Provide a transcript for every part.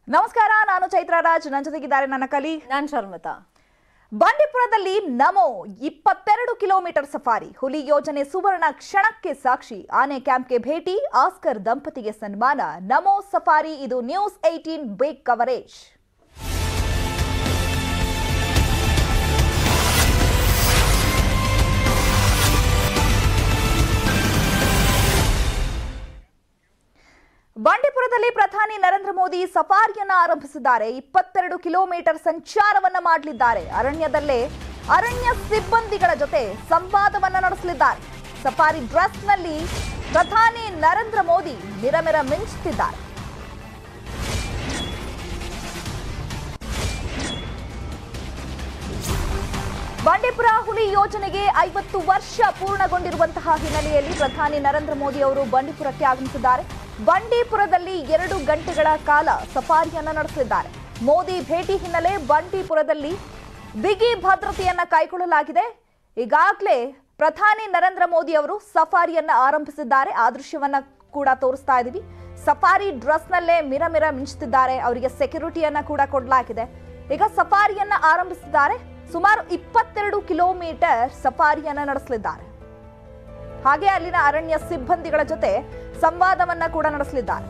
ನಮಸ್ಕಾರ ನಾನು ಚೈತ್ರ ರಾಜ್ ನನ್ನ ಜೊತೆಗಿದ್ದಾರೆ ನನ್ನ ಕಲಿ ನಾನ್ ಶರ್ಮಿತಾ ಬಂಡೀಪುರದಲ್ಲಿ ನಮೋ ಇಪ್ಪತ್ತೆರಡು ಕಿಲೋಮೀಟರ್ ಸಫಾರಿ ಹುಲಿ ಯೋಜನೆ ಸುವರ್ಣ ಕ್ಷಣಕ್ಕೆ ಸಾಕ್ಷಿ ಆನೆ ಕ್ಯಾಂಪ್ಗೆ ಭೇಟಿ ಆಸ್ಕರ್ ದಂಪತಿಗೆ ಸನ್ಮಾನ ನಮೋ ಸಫಾರಿ ಇದು ನ್ಯೂಸ್ ಏಟೀನ್ ಬಿಗ್ ಕವರೇಜ್ ಬಂಡೀಪುರದಲ್ಲಿ ಪ್ರಧಾನಿ ನರೇಂದ್ರ ಮೋದಿ ಸಫಾರಿಯನ್ನ ಆರಂಭಿಸಿದ್ದಾರೆ ಇಪ್ಪತ್ತೆರಡು ಕಿಲೋಮೀಟರ್ ಸಂಚಾರವನ್ನ ಮಾಡಲಿದ್ದಾರೆ ಅರಣ್ಯದಲ್ಲೇ ಅರಣ್ಯ ಸಿಬ್ಬಂದಿಗಳ ಜೊತೆ ಸಂವಾದವನ್ನ ನಡೆಸಲಿದ್ದಾರೆ ಸಫಾರಿ ಡ್ರೆಸ್ನಲ್ಲಿ ಪ್ರಧಾನಿ ನರೇಂದ್ರ ಮೋದಿ ಮಿರಮಿರ ಮಿಂಚುತ್ತಿದ್ದಾರೆ ಬಂಡೀಪುರ ಹುಲಿ ಯೋಜನೆಗೆ ಐವತ್ತು ವರ್ಷ ಪೂರ್ಣಗೊಂಡಿರುವಂತಹ ಹಿನ್ನೆಲೆಯಲ್ಲಿ ಪ್ರಧಾನಿ ನರೇಂದ್ರ ಮೋದಿ ಅವರು ಬಂಡೀಪುರಕ್ಕೆ ಆಗಮಿಸಿದ್ದಾರೆ ಬಂಡೀಪುರದಲ್ಲಿ ಎರಡು ಗಂಟೆಗಳ ಕಾಲ ಸಫಾರಿಯನ್ನ ನಡೆಸಲಿದ್ದಾರೆ ಮೋದಿ ಭೇಟಿ ಹಿನ್ನೆಲೆ ಬಂಡೀಪುರದಲ್ಲಿ ಬಿಗಿ ಭದ್ರತೆಯನ್ನ ಕೈಗೊಳ್ಳಲಾಗಿದೆ ಈಗಾಗಲೇ ಪ್ರಧಾನಿ ನರೇಂದ್ರ ಮೋದಿ ಅವರು ಸಫಾರಿಯನ್ನ ಆರಂಭಿಸಿದ್ದಾರೆ ಆ ದೃಶ್ಯವನ್ನ ಕೂಡ ತೋರಿಸ್ತಾ ಇದೀವಿ ಸಫಾರಿ ಡ್ರೆಸ್ನಲ್ಲೇ ಮಿರ ಮಿರ ಮಿಂಚುತ್ತಿದ್ದಾರೆ ಅವರಿಗೆ ಸೆಕ್ಯೂರಿಟಿಯನ್ನ ಕೂಡ ಕೊಡಲಾಗಿದೆ ಈಗ ಸಫಾರಿಯನ್ನ ಆರಂಭಿಸಿದ್ದಾರೆ ಸುಮಾರು ಇಪ್ಪತ್ತೆರಡು ಕಿಲೋಮೀಟರ್ ಸಫಾರಿಯನ್ನ ನಡೆಸಲಿದ್ದಾರೆ ಹಾಗೆ ಅಲ್ಲಿನ ಅರಣ್ಯ ಸಿಬ್ಬಂದಿಗಳ ಜೊತೆ ಸಂವಾದವನ್ನ ಕೂಡ ನಡೆಸಲಿದ್ದಾರೆ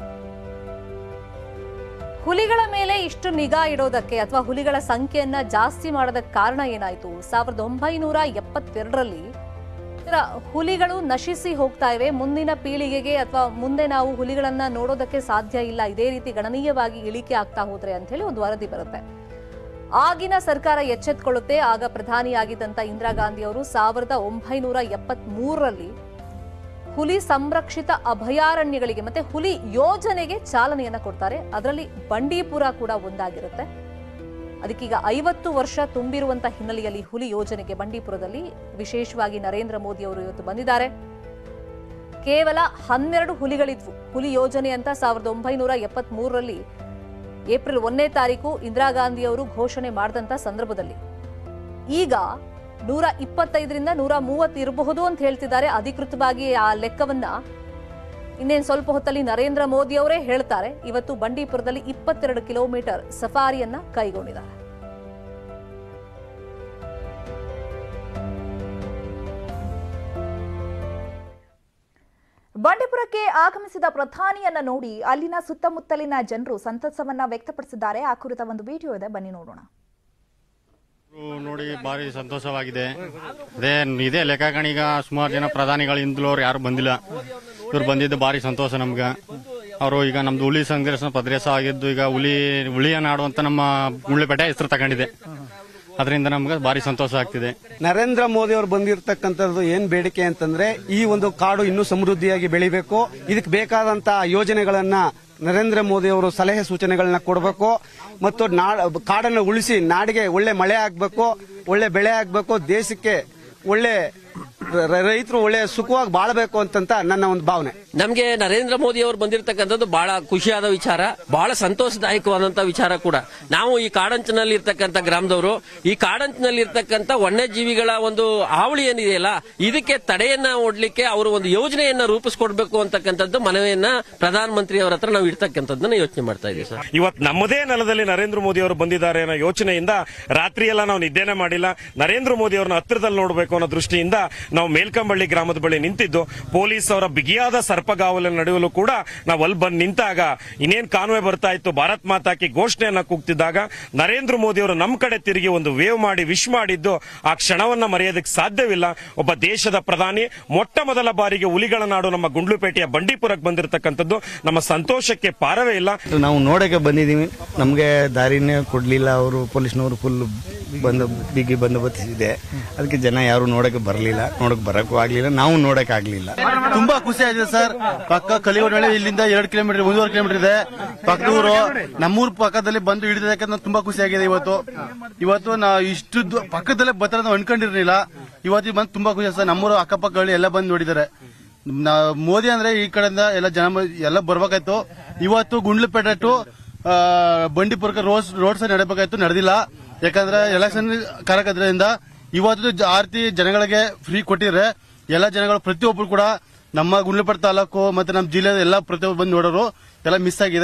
ಹುಲಿಗಳ ಮೇಲೆ ಇಷ್ಟು ನಿಗಾ ಇಡೋದಕ್ಕೆ ಅಥವಾ ಹುಲಿಗಳ ಸಂಖ್ಯೆಯನ್ನ ಜಾಸ್ತಿ ಮಾಡೋದಕ್ಕೆ ಕಾರಣ ಏನಾಯ್ತು ಸಾವಿರದ ಒಂಬೈನೂರ ಎಪ್ಪತ್ತೆರಡರಲ್ಲಿ ಇದರ ಹುಲಿಗಳು ನಶಿಸಿ ಹೋಗ್ತಾ ಇವೆ ಮುಂದಿನ ಪೀಳಿಗೆಗೆ ಅಥವಾ ಮುಂದೆ ನಾವು ಹುಲಿಗಳನ್ನ ನೋಡೋದಕ್ಕೆ ಸಾಧ್ಯ ಇಲ್ಲ ಇದೇ ರೀತಿ ಗಣನೀಯವಾಗಿ ಇಳಿಕೆ ಆಗ್ತಾ ಹೋದ್ರೆ ಅಂತ ಹೇಳಿ ಒಂದು ವರದಿ ಬರುತ್ತೆ ಆಗಿನ ಸರ್ಕಾರ ಎಚ್ಚೆತ್ಕೊಳ್ಳುತ್ತೆ ಆಗ ಪ್ರಧಾನಿಯಾಗಿದ್ದಂತ ಇಂದಿರಾ ಗಾಂಧಿ ಅವರು ಸಾವಿರದ ಒಂಬೈನೂರ ಎಪ್ಪತ್ತ್ ಮೂರರಲ್ಲಿ ಹುಲಿ ಸಂರಕ್ಷಿತ ಅಭಯಾರಣ್ಯಗಳಿಗೆ ಮತ್ತೆ ಹುಲಿ ಯೋಜನೆಗೆ ಚಾಲನೆಯನ್ನ ಕೊಡ್ತಾರೆ ಅದರಲ್ಲಿ ಬಂಡೀಪುರ ಕೂಡ ಒಂದಾಗಿರುತ್ತೆ ಅದಕ್ಕೀಗ ಐವತ್ತು ವರ್ಷ ತುಂಬಿರುವಂತ ಹಿನ್ನೆಲೆಯಲ್ಲಿ ಹುಲಿ ಯೋಜನೆಗೆ ಬಂಡೀಪುರದಲ್ಲಿ ವಿಶೇಷವಾಗಿ ನರೇಂದ್ರ ಮೋದಿ ಅವರು ಇವತ್ತು ಬಂದಿದ್ದಾರೆ ಕೇವಲ ಹನ್ನೆರಡು ಹುಲಿಗಳಿದ್ವು ಹುಲಿ ಯೋಜನೆ ಅಂತ ಸಾವಿರದ ಒಂಬೈನೂರ ಎಪ್ಪತ್ತ್ ಮೂರರಲ್ಲಿ ಏಪ್ರಿಲ್ ಒಂದನೇ ತಾರೀಕು ಇಂದಿರಾ ಗಾಂಧಿ ಅವರು ಘೋಷಣೆ ಮಾಡಿದಂತ ಸಂದರ್ಭದಲ್ಲಿ ಈಗ ನೂರ ಇಪ್ಪತ್ತೈದರಿಂದ ನೂರ ಮೂವತ್ತು ಇರಬಹುದು ಅಂತ ಹೇಳ್ತಿದ್ದಾರೆ ಅಧಿಕೃತವಾಗಿ ಆ ಲೆಕ್ಕವನ್ನ ಇನ್ನೇನು ಸ್ವಲ್ಪ ಹೊತ್ತಲ್ಲಿ ನರೇಂದ್ರ ಮೋದಿ ಅವರೇ ಹೇಳ್ತಾರೆ ಇವತ್ತು ಬಂಡೀಪುರದಲ್ಲಿ ಇಪ್ಪತ್ತೆರಡು ಕಿಲೋಮೀಟರ್ ಸಫಾರಿಯನ್ನ ಕೈಗೊಂಡಿದ್ದಾರೆ ಬಂಡೀಪುರಕ್ಕೆ ಆಗಮಿಸಿದ ಪ್ರಧಾನಿಯನ್ನ ನೋಡಿ ಅಲ್ಲಿನ ಸುತ್ತಮುತ್ತಲಿನ ಜನರು ಸಂತಸವನ್ನ ವ್ಯಕ್ತಪಡಿಸಿದ್ದಾರೆ ಆ ಕುರಿತ ಒಂದು ವಿಡಿಯೋ ಇದೆ ಬನ್ನಿ ನೋಡೋಣ ಇವ್ರು ನೋಡಿ ಭಾರಿ ಸಂತೋಷವಾಗಿದೆ ಅದೇ ಇದೇ ಲೆಕ್ಕಕಣೀಗ ಸುಮಾರು ಜನ ಪ್ರಧಾನಿಗಳಿಂದಲೂ ಅವ್ರು ಯಾರು ಬಂದಿಲ್ಲ ಇವ್ರು ಬಂದಿದ್ದು ಭಾರಿ ಸಂತೋಷ ನಮ್ಗೆ ಅವರು ಈಗ ನಮ್ದು ಹುಲಿ ಸಂಘರ್ಷ ಪ್ರದೇಶ ಆಗಿದ್ದು ಈಗ ಹುಲಿ ಹುಲಿಯ ನಾಡು ಅಂತ ನಮ್ಮ ಗುಂಡ್ಲಪೇಟೆ ಹೆಸರು ತಗೊಂಡಿದೆ ಅದರಿಂದ ನಮ್ಗೆ ಭಾರಿ ಸಂತೋಷ ಆಗ್ತಿದೆ ನರೇಂದ್ರ ಮೋದಿ ಅವರು ಬಂದಿರತಕ್ಕಂಥದ್ದು ಏನ್ ಬೇಡಿಕೆ ಅಂತಂದ್ರೆ ಈ ಒಂದು ಕಾಡು ಇನ್ನೂ ಸಮೃದ್ಧಿಯಾಗಿ ಬೆಳಿಬೇಕು ಇದಕ್ಕೆ ಬೇಕಾದಂತ ಯೋಜನೆಗಳನ್ನ ನರೇಂದ್ರ ಮೋದಿ ಅವರು ಸಲಹೆ ಸೂಚನೆಗಳನ್ನ ಕೊಡಬೇಕು ಮತ್ತು ನಾ- ಕಾಡನ್ನು ಉಳಿಸಿ ನಾಡಿಗೆ ಒಳ್ಳೆ ಮಳೆ ಆಗ್ಬೇಕು ಒಳ್ಳೆ ಬೆಳೆ ಆಗ್ಬೇಕು ದೇಶಕ್ಕೆ ಒಳ್ಳೆ ರ- ರೈತರು ಒಳ್ಳೆ ಸುಖವಾಗಿ ಬಾಳಬೇಕು ಅಂತಂತ ನನ್ನ ಒಂದು ಭಾವನೆ ನಮ್ಗೆ ನರೇಂದ್ರ ಮೋದಿ ಅವರು ಬಂದಿರತಕ್ಕಂಥದ್ದು ಬಹಳ ಖುಷಿಯಾದ ವಿಚಾರ ಬಹಳ ಸಂತೋಷದಾಯಕವಾದಂತ ವಿಚಾರ ಕೂಡ ನಾವು ಈ ಕಾಡಂಚಿನಲ್ಲಿ ಇರ್ತಕ್ಕಂಥ ಗ್ರಾಮದವರು ಈ ಕಾಡಂಚಿನಲ್ಲಿ ಇರ್ತಕ್ಕಂಥ ವನ್ಯಜೀವಿಗಳ ಒಂದು ಹಾವಳಿ ಏನಿದೆಯಲ್ಲ ಇದಕ್ಕೆ ತಡೆಯನ್ನ ಒಡ್ಲಿಕ್ಕೆ ಅವರು ಒಂದು ಯೋಜನೆಯನ್ನ ರೂಪಿಸ್ಕೊಡ್ಬೇಕು ಅಂತಕ್ಕಂಥದ್ದು ಮನವಿಯನ್ನ ಪ್ರಧಾನ ಮಂತ್ರಿ ಅವರ ಹತ್ರ ನಾವು ಇಡ್ತಕ್ಕಂಥದ್ದನ್ನ ಯೋಚನೆ ಮಾಡ್ತಾ ಇದ್ದೀವಿ ಸರ್ ಇವತ್ತು ನಮ್ಮದೇ ನೆಲದಲ್ಲಿ ನರೇಂದ್ರ ಮೋದಿ ಅವರು ಬಂದಿದ್ದಾರೆ ಅನ್ನೋ ಯೋಚನೆಯಿಂದ ರಾತ್ರಿ ಎಲ್ಲ ನಾವು ನಿದ್ದೆನೆ ಮಾಡಿಲ್ಲ ನರೇಂದ್ರ ಮೋದಿ ಅವರನ್ನ ಹತ್ತಿರದಲ್ಲಿ ನೋಡಬೇಕು ಅನ್ನೋ ದೃಷ್ಟಿಯಿಂದ ನಾವು ಮೇಲ್ಕಂಬಳ್ಳಿ ಗ್ರಾಮದ ಬಳಿ ನಿಂತಿದ್ದು ಪೊಲೀಸ್ ಅವರ ಬಿಗಿಯಾದ ಸರ್ಪಗಾವಲಿನ ನಡುವಲ್ಲೂ ಕೂಡ ನಾವು ಅಲ್ಲಿ ಬಂದು ನಿಂತಾಗ ಇನ್ನೇನ್ ಕಾನ್ವೆ ಬರ್ತಾ ಇತ್ತು ಭಾರತ್ ಮಾತಾಕಿ ಘೋಷಣೆಯನ್ನ ಕೂಗ್ತಿದ್ದಾಗ ನರೇಂದ್ರ ಮೋದಿ ಅವರು ನಮ್ಮ ಕಡೆ ತಿರುಗಿ ಒಂದು ವೇವ್ ಮಾಡಿ ವಿಶ್ ಮಾಡಿದ್ದು ಆ ಕ್ಷಣವನ್ನ ಮರೆಯೋದಕ್ಕೆ ಸಾಧ್ಯವಿಲ್ಲ ಒಬ್ಬ ದೇಶದ ಪ್ರಧಾನಿ ಮೊಟ್ಟ ಮೊದಲ ಬಾರಿಗೆ ಹುಲಿಗಳ ನಾಡು ನಮ್ಮ ಗುಂಡ್ಲುಪೇಟೆಯ ಬಂಡೀಪುರಕ್ಕೆ ಬಂದಿರತಕ್ಕಂಥದ್ದು ನಮ್ಮ ಸಂತೋಷಕ್ಕೆ ಪಾರವೇ ಇಲ್ಲ ನಾವು ನೋಡಕ್ಕೆ ಬಂದಿದ್ದೀವಿ ನಮಗೆ ದಾರಿನೇ ಕೊಡಲಿಲ್ಲ ಅವರು ಪೊಲೀಸ್ನವರು ಫುಲ್ ಬಂದು ಬಿಗಿ ಬಂದೋಬಸ್ತ್ ಇದೆ ಅದಕ್ಕೆ ಜನ ಯಾರು ನೋಡಕ್ಕೆ ಬರಲಿಲ್ಲ ನೋಡಕ್ ಬರಕ್ಕೂ ಆಗ್ಲಿಲ್ಲ ನಾವು ನೋಡಕ್ ಆಗ್ಲಿಲ್ಲ ತುಂಬಾ ಖುಷಿ ಆಗಿದೆ ಸರ್ ಪಕ್ಕ ಕಲಿಯೋಡಳೆ ಇಲ್ಲಿಂದ ಎರಡು ಕಿಲೋಮೀಟರ್ ಒಂದೂವರೆ ಕಿಲೋಮೀಟರ್ ಇದೆ ಪಕ್ಕದೂರು ನಮ್ಮೂರ್ ಪಕ್ಕದಲ್ಲಿ ಬಂದು ಹಿಡಿದಕ್ಕೆ ನಂಗೆ ತುಂಬಾ ಖುಷಿ ಆಗಿದೆ ಇವತ್ತು ಇವತ್ತು ನಾ ಇಷ್ಟು ದೂ- ಪಕ್ಕದಲ್ಲೇ ಬರ್ತಾರೆ ನಾವು ಅನ್ಕೊಂಡಿರ್ಲಿಲ್ಲ ಇವತ್ತು ಇಲ್ಲಿ ಬಂದು ತುಂಬಾ ಖುಷಿ ಆಗಿದೆ ಸರ್ ನಮ್ಮೂರು ಅಕ್ಕಪಕ್ಕಗಳು ಎಲ್ಲ ಬಂದು ನೋಡಿದ್ದಾರೆ ನಾ- ಮೋದಿ ಅಂದ್ರೆ ಈ ಕಡೆಯಿಂದ ಎಲ್ಲ ಜನ ಎಲ್ಲ ಬರ್ಬೇಕಾಯ್ತು ಇವತ್ತು ಗುಂಡ್ಲುಪೇಟೆ ಟು ಆ, ಬಂಡೀಪುರಕ್ಕೆ ರೋಡ್ ರೋಡ್ ಸೈಡ್ ನಡಬೇಕಾಯ್ತು ನಡೆದಿಲ್ಲ ಯಾಕಂದ್ರೆ ಎಲೆಕ್ಷನ್ ಕಾರ್ಯಕ್ರಮದಿಂದ ಇವತ್ತು ಜ- ಆರತಿ ಜನಗಳಿಗೆ ಫ್ರೀ ಕೊಟ್ಟಿದ್ರೆ ಎಲ್ಲ ಜನಗಳು ಪ್ರತಿಯೊಬ್ಬರು ಕೂಡ ನಮ್ಮ ಗುಂಡ್ಲುಪೇಟೆ ತಾಲೂಕು ಮತ್ತೆ ನಮ್ಮ ಜಿಲ್ಲೆಯ ಎಲ್ಲ ಪ್ರತಿಯೊಬ್ಬರು ಬಂದು ನೋಡೋರು ಎಲ್ಲ ಮಿಸ್ ಆಗಿದೆ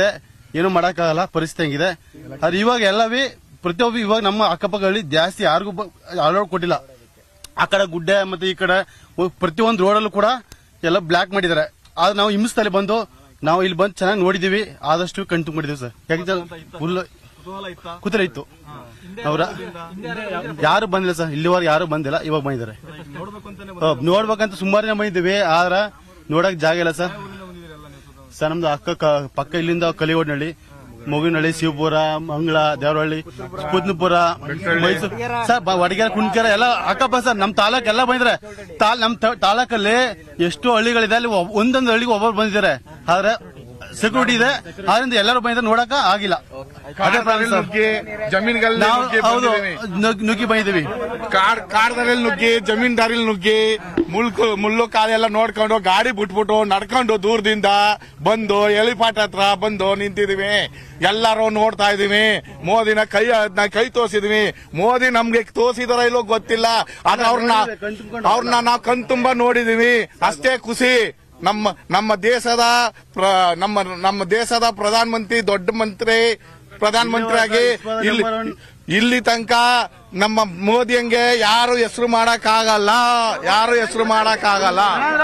ಏನು ಮಾಡಕ್ಕಾಗಲ್ಲ ಪರಿಸ್ಥಿತಿ ಹೆಂಗಿದೆ ಆದ್ರೆ ಇವಾಗ ಎಲ್ಲವೇ ಪ್ರತಿಯೊಬ್ಬ ಇವಾಗ ನಮ್ಮ ಅಕ್ಕಪಕ್ಕ ಹಳ್ಳಿ ಜಾಸ್ತಿ ಯಾರಿಗೂ ಅಲೋಡ್ ಕೊಟ್ಟಿಲ್ಲ ಆ ಕಡೆ ಗುಡ್ಡೆ ಮತ್ತೆ ಈ ಕಡೆ ಒ- ಪ್ರತಿಯೊಂದು ರೋಡಲ್ಲೂ ಕೂಡ ಎಲ್ಲ ಬ್ಲಾಕ್ ಮಾಡಿದ್ದಾರೆ ಆದ್ರೆ ನಾವು ಹಿಂಸದಲ್ಲಿ ಬಂದು ನಾವು ಇಲ್ಲಿ ಬಂದು ಚೆನ್ನಾಗಿ ನೋಡಿದೀವಿ ಆದಷ್ಟು ಕಣ್ ತುಂಬಿಡಿದೀವಿ ಸರ್ ಯಾಕಂದ್ರೆ ಫುಲ್ ಕುದುರೆ ಇತ್ತು ಅವರ ಯಾರು ಬಂದಿಲ್ಲ ಸರ್ ಇಲ್ಲಿವರೆಗೆ ಯಾರು ಬಂದಿಲ್ಲ ಇವಾಗ ಬಂದಿದ್ದಾರೆ ಹೌದ್, ನೋಡ್ಬೇಕಂತ ಸುಮಾರು ಜನ ಬಂದಿದ್ದೀವಿ ಆದ್ರ ನೋಡಕ್ ಜಾಗ ಇಲ್ಲ ಸರ್ ಸರ್ ನಮ್ದು ಅಕ್ಕ ಕ- ಪಕ್ಕ ಇಲ್ಲಿಂದ ಕಲಿಗೋಡ್ನಹಳ್ಳಿ ಮೊಗಿನಹಳ್ಳಿ ಶಿವಪುರ ಮಂಗಳ ದೇವರಹಳ್ಳಿ ಕುದ್ನಪುರ ಮೈಸೂರು ಸರ್ ಬ- ವಡಗೇರ ಕುಣ್ಕೆರೆ ಎಲ್ಲ ಅಕ್ಕಪ್ಪ ಸರ್ ನಮ್ ತಾಲೂಕ್ ಎಲ್ಲ ಬಂದಿದ್ರೆ ತಾಲ್ ನಮ್ ತ- ತಾಲೂಕಲ್ಲಿ ಎಷ್ಟು ಹಳ್ಳಿಗಳಿದೆ ಅಲ್ಲಿ ಒಬ್- ಒಂದೊಂದು ಹಳ್ಳಿಗೆ ಒಬ್ಬರು ಬಂದಿದ್ದಾರೆ ಆದ್ರೆ ಸೆಕ್ಯೂರಿಟಿ ಇದೆ ಆದ್ರಿಂದ ಎಲ್ಲರೂ ಬಂದಿದ್ರೆ ನೋಡಕ ಆಗಿಲ್ಲ ಅದೇ problem ಸರ್. ಜಮೀನ್ಗಳಲ್ಲಿ ನಾವು ನುಗ್ಗಿ ಹೌದು ಬಂದಿದ್ದೀವಿ. ನುಗ್- ನುಗ್ಗಿ ಬಂದಿದ್ದೀವಿ ಕಾಡ್ ಕಾಡ್ದಲ್ಲಿ ನುಗ್ಗಿ ಜಮೀನ್ದಾರಿಲ್ ನುಗ್ಗಿ ಮುಳ್ಕು ಮುಳ್ಳು ಕಾಲೆಲ್ಲ ನೋಡ್ಕೊಂಡು ಗಾಡಿ ಬಿಟ್ಬಿಟ್ಟು ನಡ್ಕೊಂಡು ದೂರದಿಂದ ಬಂದು ಎಲಿಪಾಟ್ ಹತ್ರ ಬಂದು ನಿಂತಿದೀವಿ ಎಲ್ಲರೂ ನೋಡ್ತಾ ಇದೀವಿ ಮೋದಿನ ಕೈ ಅದ್ನ ಕೈ ತೋರಿಸಿದೀವಿ ಮೋದಿ ನಮ್ಗೆ ತೋರಿಸಿದಾರ ಇಲ್ಲೋ ಗೊತ್ತಿಲ್ಲ ಆದ್ರೆ ಅವ್ರನ್ನ ಅವ್ರನ್ನ ನಾವು ಕಣ್ ತುಂಬಾ ನೋಡಿದೀವಿ ಅಷ್ಟೇ ಖುಷಿ ನಮ್ಮ ನಮ್ಮ ದೇಶದ ಪ್ರ- ನಮ್ಮ ನಮ್ಮ ದೇಶದ ಪ್ರಧಾನ ಮಂತ್ರಿ ದೊಡ್ಡ ಮಂತ್ರಿ ಪ್ರಧಾನ ಮಂತ್ರಿಯಾಗಿ ಇಲ್ಲಿ ಇಲ್ಲಿ ತನಕ ನಮ್ಮ ಮೋದಿ ಹಂಗೆ ಯಾರು ಹೆಸರು ಮಾಡಕ್ ಆಗಲ್ಲ ಯಾರು ಹೆಸರು ಮಾಡಕ್ ಆಗಲ್ಲ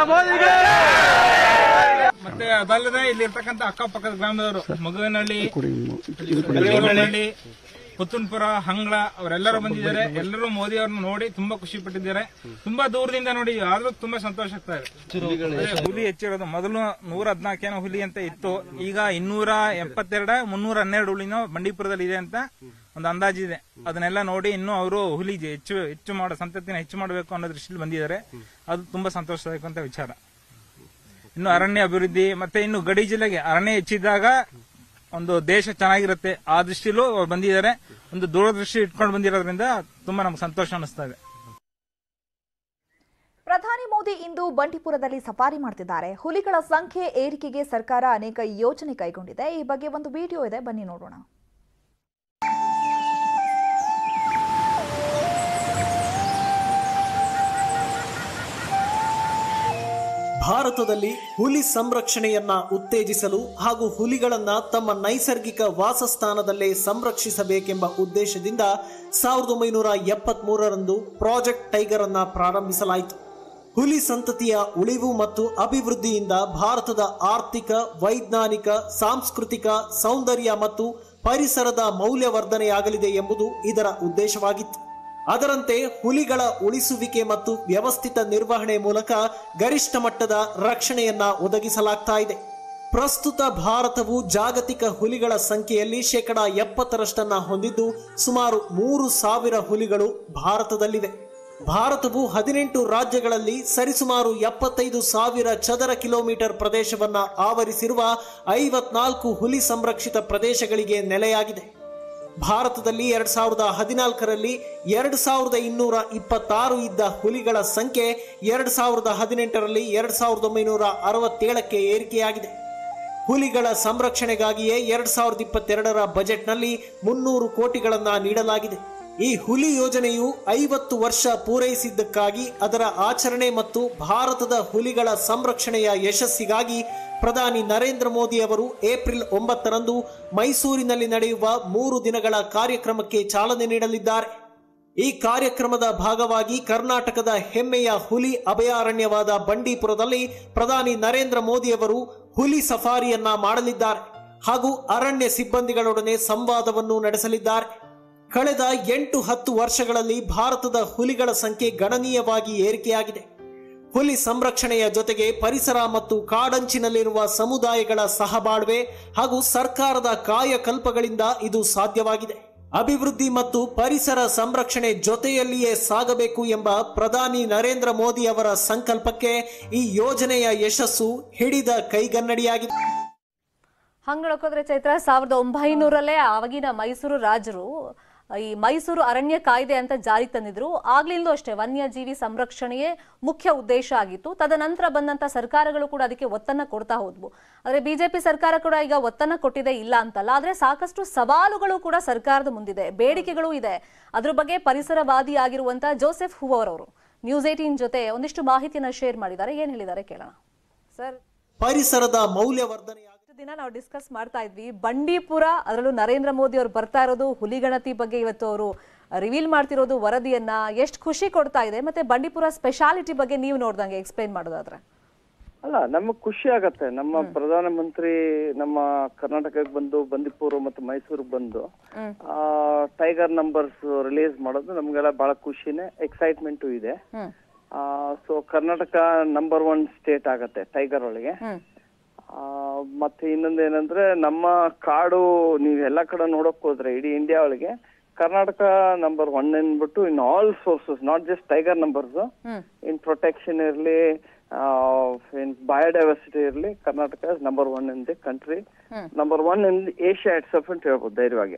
ಮತ್ತೆ ಅದಲ್ಲದೆ ಇಲ್ಲಿ ಇರ್ತಕ್ಕಂಥ ಅಕ್ಕಪಕ್ಕದ ಗ್ರಾಮದವರು ಮಗುವಿನಹಳ್ಳಿ ಕಲಿವನಹಳ್ಳಿ ಪುತ್ತನ್ಪುರ ಹಂಗ್ಳ ಅವರೆಲ್ಲರೂ ಬಂದಿದ್ದಾರೆ ಎಲ್ಲರೂ ಮೋದಿ ಅವ್ರನ್ನ ನೋಡಿ ತುಂಬಾ ಖುಷಿ ಪಟ್ಟಿದ್ದಾರೆ ತುಂಬಾ ದೂರದಿಂದ ನೋಡಿ ಆದ್ರೂ ತುಂಬಾ ಸಂತೋಷ ಆಗ್ತಾ ಇದೆ ಅದೇ ಹುಲಿ ಹೆಚ್ಚಿರೋದು ಮೊದಲು ನೂರ ಹದಿನಾಲ್ಕೇನೋ ಹುಲಿ ಅಂತ ಇತ್ತು ಈಗ ಇನ್ನೂರ ಎಪ್ಪತ್ತೆರಡ ಮುನ್ನೂರ ಹನ್ನೆರಡು ಹುಲಿನೋ ಬಂಡೀಪುರದಲ್ಲಿ ಇದೆ ಅಂತ ಒಂದು ಅಂದಾಜಿದೆ ಅದನ್ನೆಲ್ಲ ನೋಡಿ ಇನ್ನೂ ಅವರು ಹುಲಿ ಹೆಚ್ಚು ಹೆಚ್ಚು ಮಾಡೋ ಸಂತತಿನ ಹೆಚ್ಚು ಮಾಡಬೇಕು ಅನ್ನೋ ದೃಷ್ಟಿಯಲ್ಲಿ ಬಂದಿದ್ದಾರೆ ಅದು ತುಂಬಾ ಸಂತೋಷದಾಯಕ ಅಂತ ವಿಚಾರ ಇನ್ನು ಅರಣ್ಯ ಅಭಿವೃದ್ಧಿ ಮತ್ತೆ ಇನ್ನು ಗಡಿ ಜಿಲ್ಲೆಗೆ ಅರಣ್ಯ ಹೆಚ್ಚಿದಾಗ ಒಂದು ದೇಶ ಚೆನ್ನಾಗಿರುತ್ತೆ ಆ ದೃಷ್ಟಿಲೂ ಅವ್ರು ಬಂದಿದ್ದಾರೆ ಒಂದು ದೂರದೃಷ್ಟಿ ಇಟ್ಕೊಂಡು ಬಂದಿರೋದ್ರಿಂದ ತುಂಬಾ ನಮ್ಗೆ ಸಂತೋಷ ಅನಿಸ್ತಾ ಇದೆ ಪ್ರಧಾನಿ ಮೋದಿ ಇಂದು ಬಂಡೀಪುರದಲ್ಲಿ ಸಫಾರಿ ಮಾಡ್ತಿದ್ದಾರೆ ಹುಲಿಗಳ ಸಂಖ್ಯೆ ಏರಿಕೆಗೆ ಸರ್ಕಾರ ಅನೇಕ ಯೋಜನೆ ಕೈಗೊಂಡಿದೆ ಈ ಬಗ್ಗೆ ಒಂದು ವಿಡಿಯೋ ಇದೆ ಬನ್ನಿ ನೋಡೋಣ ಭಾರತದಲ್ಲಿ ಹುಲಿ ಸಂರಕ್ಷಣೆಯನ್ನ ಉತ್ತೇಜಿಸಲು ಹಾಗೂ ಹುಲಿಗಳನ್ನ ತಮ್ಮ ನೈಸರ್ಗಿಕ ವಾಸಸ್ಥಾನದಲ್ಲೇ ಸಂರಕ್ಷಿಸಬೇಕೆಂಬ ಉದ್ದೇಶದಿಂದ ಸಾವಿರದ ಒಂಬೈನೂರ ಎಪ್ಪತ್ತ್ ಮೂರರಂದು ಪ್ರಾಜೆಕ್ಟ್ ಟೈಗರ್ ಅನ್ನ ಪ್ರಾರಂಭಿಸಲಾಯಿತು ಹುಲಿ ಸಂತತಿಯ ಉಳಿವು ಮತ್ತು ಅಭಿವೃದ್ಧಿಯಿಂದ ಭಾರತದ ಆರ್ಥಿಕ ವೈಜ್ಞಾನಿಕ ಸಾಂಸ್ಕೃತಿಕ ಸೌಂದರ್ಯ ಮತ್ತು ಪರಿಸರದ ಮೌಲ್ಯವರ್ಧನೆಯಾಗಲಿದೆ ಎಂಬುದು ಇದರ ಉದ್ದೇಶವಾಗಿತ್ತು ಅದರಂತೆ ಹುಲಿಗಳ ಉಳಿಸುವಿಕೆ ಮತ್ತು ವ್ಯವಸ್ಥಿತ ನಿರ್ವಹಣೆ ಮೂಲಕ ಗರಿಷ್ಠ ಮಟ್ಟದ ರಕ್ಷಣೆಯನ್ನ ಒದಗಿಸಲಾಗ್ತಾ ಇದೆ ಪ್ರಸ್ತುತ ಭಾರತವು ಜಾಗತಿಕ ಹುಲಿಗಳ ಸಂಖ್ಯೆಯಲ್ಲಿ ಶೇಕಡ ಎಪ್ಪತ್ತರಷ್ಟನ್ನ ಹೊಂದಿದ್ದು ಸುಮಾರು ಮೂರು ಸಾವಿರ ಹುಲಿಗಳು ಭಾರತದಲ್ಲಿವೆ ಭಾರತವು ಹದಿನೆಂಟು ರಾಜ್ಯಗಳಲ್ಲಿ ಸರಿಸುಮಾರು ಎಪ್ಪತ್ತೈದು ಸಾವಿರ ಚದರ ಕಿಲೋಮೀಟರ್ ಪ್ರದೇಶವನ್ನ ಆವರಿಸಿರುವ ಐವತ್ನಾಲ್ಕು ಹುಲಿ ಸಂರಕ್ಷಿತ ಪ್ರದೇಶಗಳಿಗೆ ನೆಲೆಯಾಗಿದೆ ಭಾರತದಲ್ಲಿ ಎರಡ್ ಸಾವಿರದ ಹದಿನಾಲ್ಕರಲ್ಲಿ ಎರಡು ಸಾವಿರದ ಇನ್ನೂರ ಇಪ್ಪತ್ತಾರು ಇದ್ದ ಹುಲಿಗಳ ಸಂಖ್ಯೆ ಎರಡ್ ಸಾವಿರದ ಹದಿನೆಂಟರಲ್ಲಿ ಎರಡ್ ಸಾವಿರದ ಒಂಬೈನೂರ ಅರವತ್ತೇಳಕ್ಕೆ ಏರಿಕೆಯಾಗಿದೆ ಹುಲಿಗಳ ಸಂರಕ್ಷಣೆಗಾಗಿಯೇ ಎರಡ್ ಸಾವಿರದ ಇಪ್ಪತ್ತೆರಡರ ಬಜೆಟ್ನಲ್ಲಿ ಮುನ್ನೂರು ಕೋಟಿಗಳನ್ನ ನೀಡಲಾಗಿದೆ ಈ ಹುಲಿ ಯೋಜನೆಯು ಐವತ್ತು ವರ್ಷ ಪೂರೈಸಿದ್ದಕ್ಕಾಗಿ ಅದರ ಆಚರಣೆ ಮತ್ತು ಭಾರತದ ಹುಲಿಗಳ ಸಂರಕ್ಷಣೆಯ ಯಶಸ್ಸಿಗಾಗಿ ಪ್ರಧಾನಿ ನರೇಂದ್ರ ಮೋದಿ ಅವರು ಏಪ್ರಿಲ್ ಒಂಬತ್ತರಂದು ಮೈಸೂರಿನಲ್ಲಿ ನಡೆಯುವ ಮೂರು ದಿನಗಳ ಕಾರ್ಯಕ್ರಮಕ್ಕೆ ಚಾಲನೆ ನೀಡಲಿದ್ದಾರೆ ಈ ಕಾರ್ಯಕ್ರಮದ ಭಾಗವಾಗಿ ಕರ್ನಾಟಕದ ಹೆಮ್ಮೆಯ ಹುಲಿ ಅಭಯಾರಣ್ಯವಾದ ಬಂಡೀಪುರದಲ್ಲಿ ಪ್ರಧಾನಿ ನರೇಂದ್ರ ಮೋದಿಯವರು ಹುಲಿ ಸಫಾರಿಯನ್ನ ಮಾಡಲಿದ್ದಾರೆ ಹಾಗೂ ಅರಣ್ಯ ಸಿಬ್ಬಂದಿಗಳೊಡನೆ ಸಂವಾದವನ್ನು ನಡೆಸಲಿದ್ದಾರೆ ಕಳೆದ ಎಂಟು ಹತ್ತು ವರ್ಷಗಳಲ್ಲಿ ಭಾರತದ ಹುಲಿಗಳ ಸಂಖ್ಯೆ ಗಣನೀಯವಾಗಿ ಏರಿಕೆಯಾಗಿದೆ ಹುಲಿ ಸಂರಕ್ಷಣೆಯ ಜೊತೆಗೆ ಪರಿಸರ ಮತ್ತು ಕಾಡಂಚಿನಲ್ಲಿರುವ ಸಮುದಾಯಗಳ ಸಹಬಾಳ್ವೆ ಹಾಗೂ ಸರ್ಕಾರದ ಕಾಯಕಲ್ಪಗಳಿಂದ ಇದು ಸಾಧ್ಯವಾಗಿದೆ ಅಭಿವೃದ್ಧಿ ಮತ್ತು ಪರಿಸರ ಸಂರಕ್ಷಣೆ ಜೊತೆಯಲ್ಲಿಯೇ ಸಾಗಬೇಕು ಎಂಬ ಪ್ರಧಾನಿ ನರೇಂದ್ರ ಮೋದಿ ಅವರ ಸಂಕಲ್ಪಕ್ಕೆ ಈ ಯೋಜನೆಯ ಯಶಸ್ಸು ಹಿಡಿದ ಕೈಗನ್ನಡಿಯಾಗಿದೆ ಹಂಗಳ್ಕೋದ್ರೆ ಚೈತ್ರ ಸಾವಿರದ ಒಂಬೈನೂರಲ್ಲೇ ಆವಾಗಿನ ಮೈಸೂರು ರಾಜರು ಈ ಮೈಸೂರು ಅರಣ್ಯ ಕಾಯ್ದೆ ಅಂತ ಜಾರಿ ತಂದಿದ್ರು ಆಗ್ಲಿಂದಲೂ ಅಷ್ಟೇ ವನ್ಯಜೀವಿ ಸಂರಕ್ಷಣೆಯೇ ಮುಖ್ಯ ಉದ್ದೇಶ ಆಗಿತ್ತು ತದನಂತರ ಬಂದಂತ ಸರ್ಕಾರಗಳು ಕೂಡ ಅದಕ್ಕೆ ಒತ್ತನ್ನ ಕೊಡ್ತಾ ಹೋದ್ವು ಆದ್ರೆ ಬಿಜೆಪಿ ಸರ್ಕಾರ ಕೂಡ ಈಗ ಒತ್ತನ್ನ ಕೊಟ್ಟಿದೆ ಇಲ್ಲ ಅಂತಲ್ಲ ಆದ್ರೆ ಸಾಕಷ್ಟು ಸವಾಲುಗಳು ಕೂಡ ಸರ್ಕಾರದ ಮುಂದಿದೆ ಬೇಡಿಕೆಗಳು ಇದೆ ಅದ್ರ ಬಗ್ಗೆ ಪರಿಸರವಾದಿ ಆಗಿರುವಂತ ಜೋಸೆಫ್ ಹೂವರ್ ಅವರು ನ್ಯೂಸ್ ಏಟೀನ್ ಜೊತೆ ಒಂದಿಷ್ಟು ಮಾಹಿತಿಯನ್ನ ಶೇರ್ ಮಾಡಿದ್ದಾರೆ ಏನ್ ಹೇಳಿದ್ದಾರೆ ಕೇಳೋಣ ಸರ್ ಪರಿಸರದ ಮೌಲ್ಯವರ್ಧನೆಯಾಗಿದೆ ದಿನ ನಾವು ಡಿಸ್ಕಸ್ ಮಾಡ್ತಾ ಇದ್ವಿ ಬಂಡೀಪುರ ಅದರಲ್ಲೂ ನರೇಂದ್ರ ಮೋದಿ ಅವರು ಬರ್ತಾ ಇರೋದು ಹುಲಿಗಣತಿ ಬಗ್ಗೆ ಇವತ್ತು ಅವರು ರಿವೀಲ್ ಮಾಡ್ತಿರೋದು ವರದಿಯನ್ನ ಎಷ್ಟು ಖುಷಿ ಕೊಡ್ತಾ ಇದೆ ಮತ್ತೆ ಬಂಡೀಪುರ ಸ್ಪೆಷಾಲಿಟಿ ಬಗ್ಗೆ ನೀವು ನೋಡ್ದಂಗೆ ಎಕ್ಸ್ಪ್ಲೈನ್ ಮಾಡೋದಾದ್ರೆ ಅಲ್ಲ ನಮಗೆ ಖುಷಿ ಆಗತ್ತೆ ನಮ್ಮ ಪ್ರಧಾನಮಂತ್ರಿ ನಮ್ಮ ಕರ್ನಾಟಕಕ್ಕೆ ಬಂದು ಬಂದಿಪುರ ಮತ್ತು ಮೈಸೂರಿಗೆ ಬಂದು ಆ, ಟೈಗರ್ ನಂಬರ್ಸ್ ರಿಲೀಸ್ ಮಾಡೋದು ನಮ್ಗೆಲ್ಲ ಬಹಳ ಖುಷಿನೇ ಎಕ್ಸೈಟ್ಮೆಂಟು ಇದೆ so Karnataka number one state ಆಗತ್ತೆ ಟೈಗರ್ ಒಳಗೆ ಆ, ಮತ್ತೆ ಇನ್ನೊಂದು ಏನಂದ್ರೆ ನಮ್ಮ ಕಾಡು ನೀವು ಎಲ್ಲ ಕಡೆ ನೋಡಕ್ ಹೋದ್ರೆ ಇಡೀ ಇಂಡಿಯಾ ಒಳಗೆ ಕರ್ನಾಟಕ ನಂಬರ್ ಒನ್ ಅಂದ್ಬಿಟ್ಟು in all sources not just tiger numbers in protection ಇರ್ಲಿ ಇನ್ ಬಯೋಡೈವರ್ಸಿಟಿ ಇರ್ಲಿ Karnataka number one in the country number one in Asia itself ಅಂತ ಹೇಳ್ಬೋದು ಧೈರ್ಯವಾಗಿ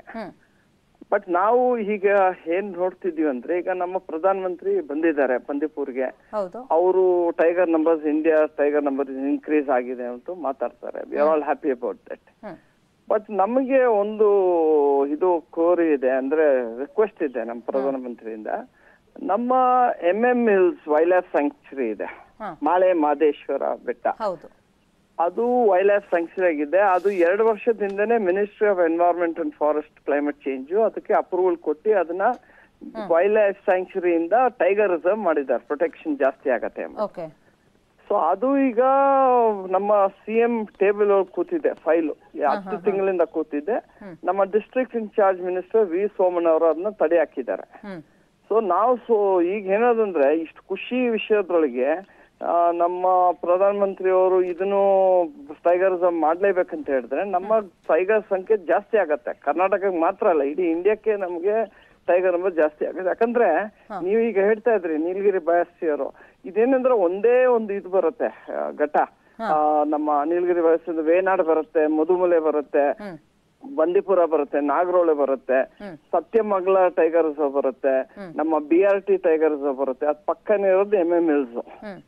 ಬಟ್ ನಾವು ಈಗ ಏನ್ ನೋಡ್ತಿದೀವಿ ಅಂದ್ರೆ ಈಗ ನಮ್ಮ ಪ್ರಧಾನ ಮಂತ್ರಿ ಬಂದಿದ್ದಾರೆ ಬಂದಿಪುರ್ಗೆ ಹೌದು ಅವರು tiger numbers India tiger number increase ಆಗಿದೆ ಅಂತ ಮಾತಾಡ್ತಾರೆ we are all happy about that but ನಮಗೆ ಒಂದು ಇದು ಕೋರಿ ಇದೆ ಅಂದ್ರೆ ರಿಕ್ವೆಸ್ಟ್ ಇದೆ ನಮ್ಮ ಪ್ರಧಾನಮಂತ್ರಿಯಿಂದ ನಮ್ಮ M M hills wildlife sanctuary ಇದೆ ಮಾಳೆ ಮಾದೇಶ್ವರ ಬೆಟ್ಟ ಹೌದು ಅದು ವೈಲ್ಡ್ ಲೈಫ್ ಸ್ಯಾಂಕ್ಚುರಿ ಆಗಿದೆ ಅದು ಎರಡು ವರ್ಷದಿಂದನೇ ministry of environment and forest climate change ಅದಕ್ಕೆ ಅಪ್ರೂವಲ್ ಕೊಟ್ಟು ಅದನ್ನ ವೈಲ್ಡ್ ಲೈಫ್ ಸ್ಯಾಂಕ್ಚುರಿಯಿಂದ ಟೈಗರ್ ರಿಸರ್ವ್ ಮಾಡಿದ್ದಾರೆ ಪ್ರೊಟೆಕ್ಷನ್ ಜಾಸ್ತಿ ಆಗತ್ತೆ ಅಂತ. ಓಕೆ ಸೊ ಅದು ಈಗ ನಮ್ಮ ಸಿ ಎಂ ಟೇಬಲ್ ಒಳಗೆ ಕೂತಿದೆ ಫೈಲ್ ಹತ್ತು ತಿಂಗಳಿಂದ ಕೂತಿದೆ ನಮ್ಮ district incharge minister V Somanna ಅವರು ಅದನ್ನ ತಡೆ ಹಾಕಿದ್ದಾರೆ ಸೊ ನಾವು ಸೊ ಈಗ ಏನದಂದ್ರೆ ಇಷ್ಟು ಖುಷಿ ವಿಷಯದೊಳಗೆ ಆ, ನಮ್ಮ ಪ್ರಧಾನ ಮಂತ್ರಿ ಅವರು ಇದನ್ನು ಟೈಗರ್ ರಿಸರ್ವ್ ಮಾಡ್ಲೇಬೇಕಂತ ಹೇಳಿದ್ರೆ ನಮ್ಮ ಟೈಗರ್ ಸಂಖ್ಯೆ ಜಾಸ್ತಿ ಆಗತ್ತೆ ಕರ್ನಾಟಕಕ್ಕೆ ಮಾತ್ರ ಅಲ್ಲ ಇಡೀ ಇಂಡಿಯಾಕ್ಕೆ ನಮ್ಗೆ ಟೈಗರ್ ನಂಬರ್ ಜಾಸ್ತಿ ಆಗುತ್ತೆ ಯಾಕಂದ್ರೆ ನೀವು ಈಗ ಹೇಳ್ತಾ ಇದ್ರಿ ನೀಲಗಿರಿ ಬಯಸ್ತಿಯವರು ಇದೇನಂದ್ರೆ ಒಂದೇ ಒಂದು ಇದು ಬರುತ್ತೆ ಆ, ಘಟ್ಟ ಆ, ನಮ್ಮ ನೀಲಗಿರಿ ಬಯಸ್ತಿದ್ದು ವೇನಾಡ್ ಬರುತ್ತೆ ಮಧುಮಲೆ ಬರುತ್ತೆ ಬಂದೀಪುರ ಬರುತ್ತೆ ನಾಗರೋಳೆ ಬರುತ್ತೆ ಸತ್ಯಮಂಗಲ ಟೈಗರ್ ರಿಸರ್ವ್ ಬರುತ್ತೆ ನಮ್ಮ B R T tiger reserve ಬರುತ್ತೆ ಅದ್ ಪಕ್ಕನೇ ಇರೋದು ಎಂ ಎಂ ಹಿಲ್ಸ್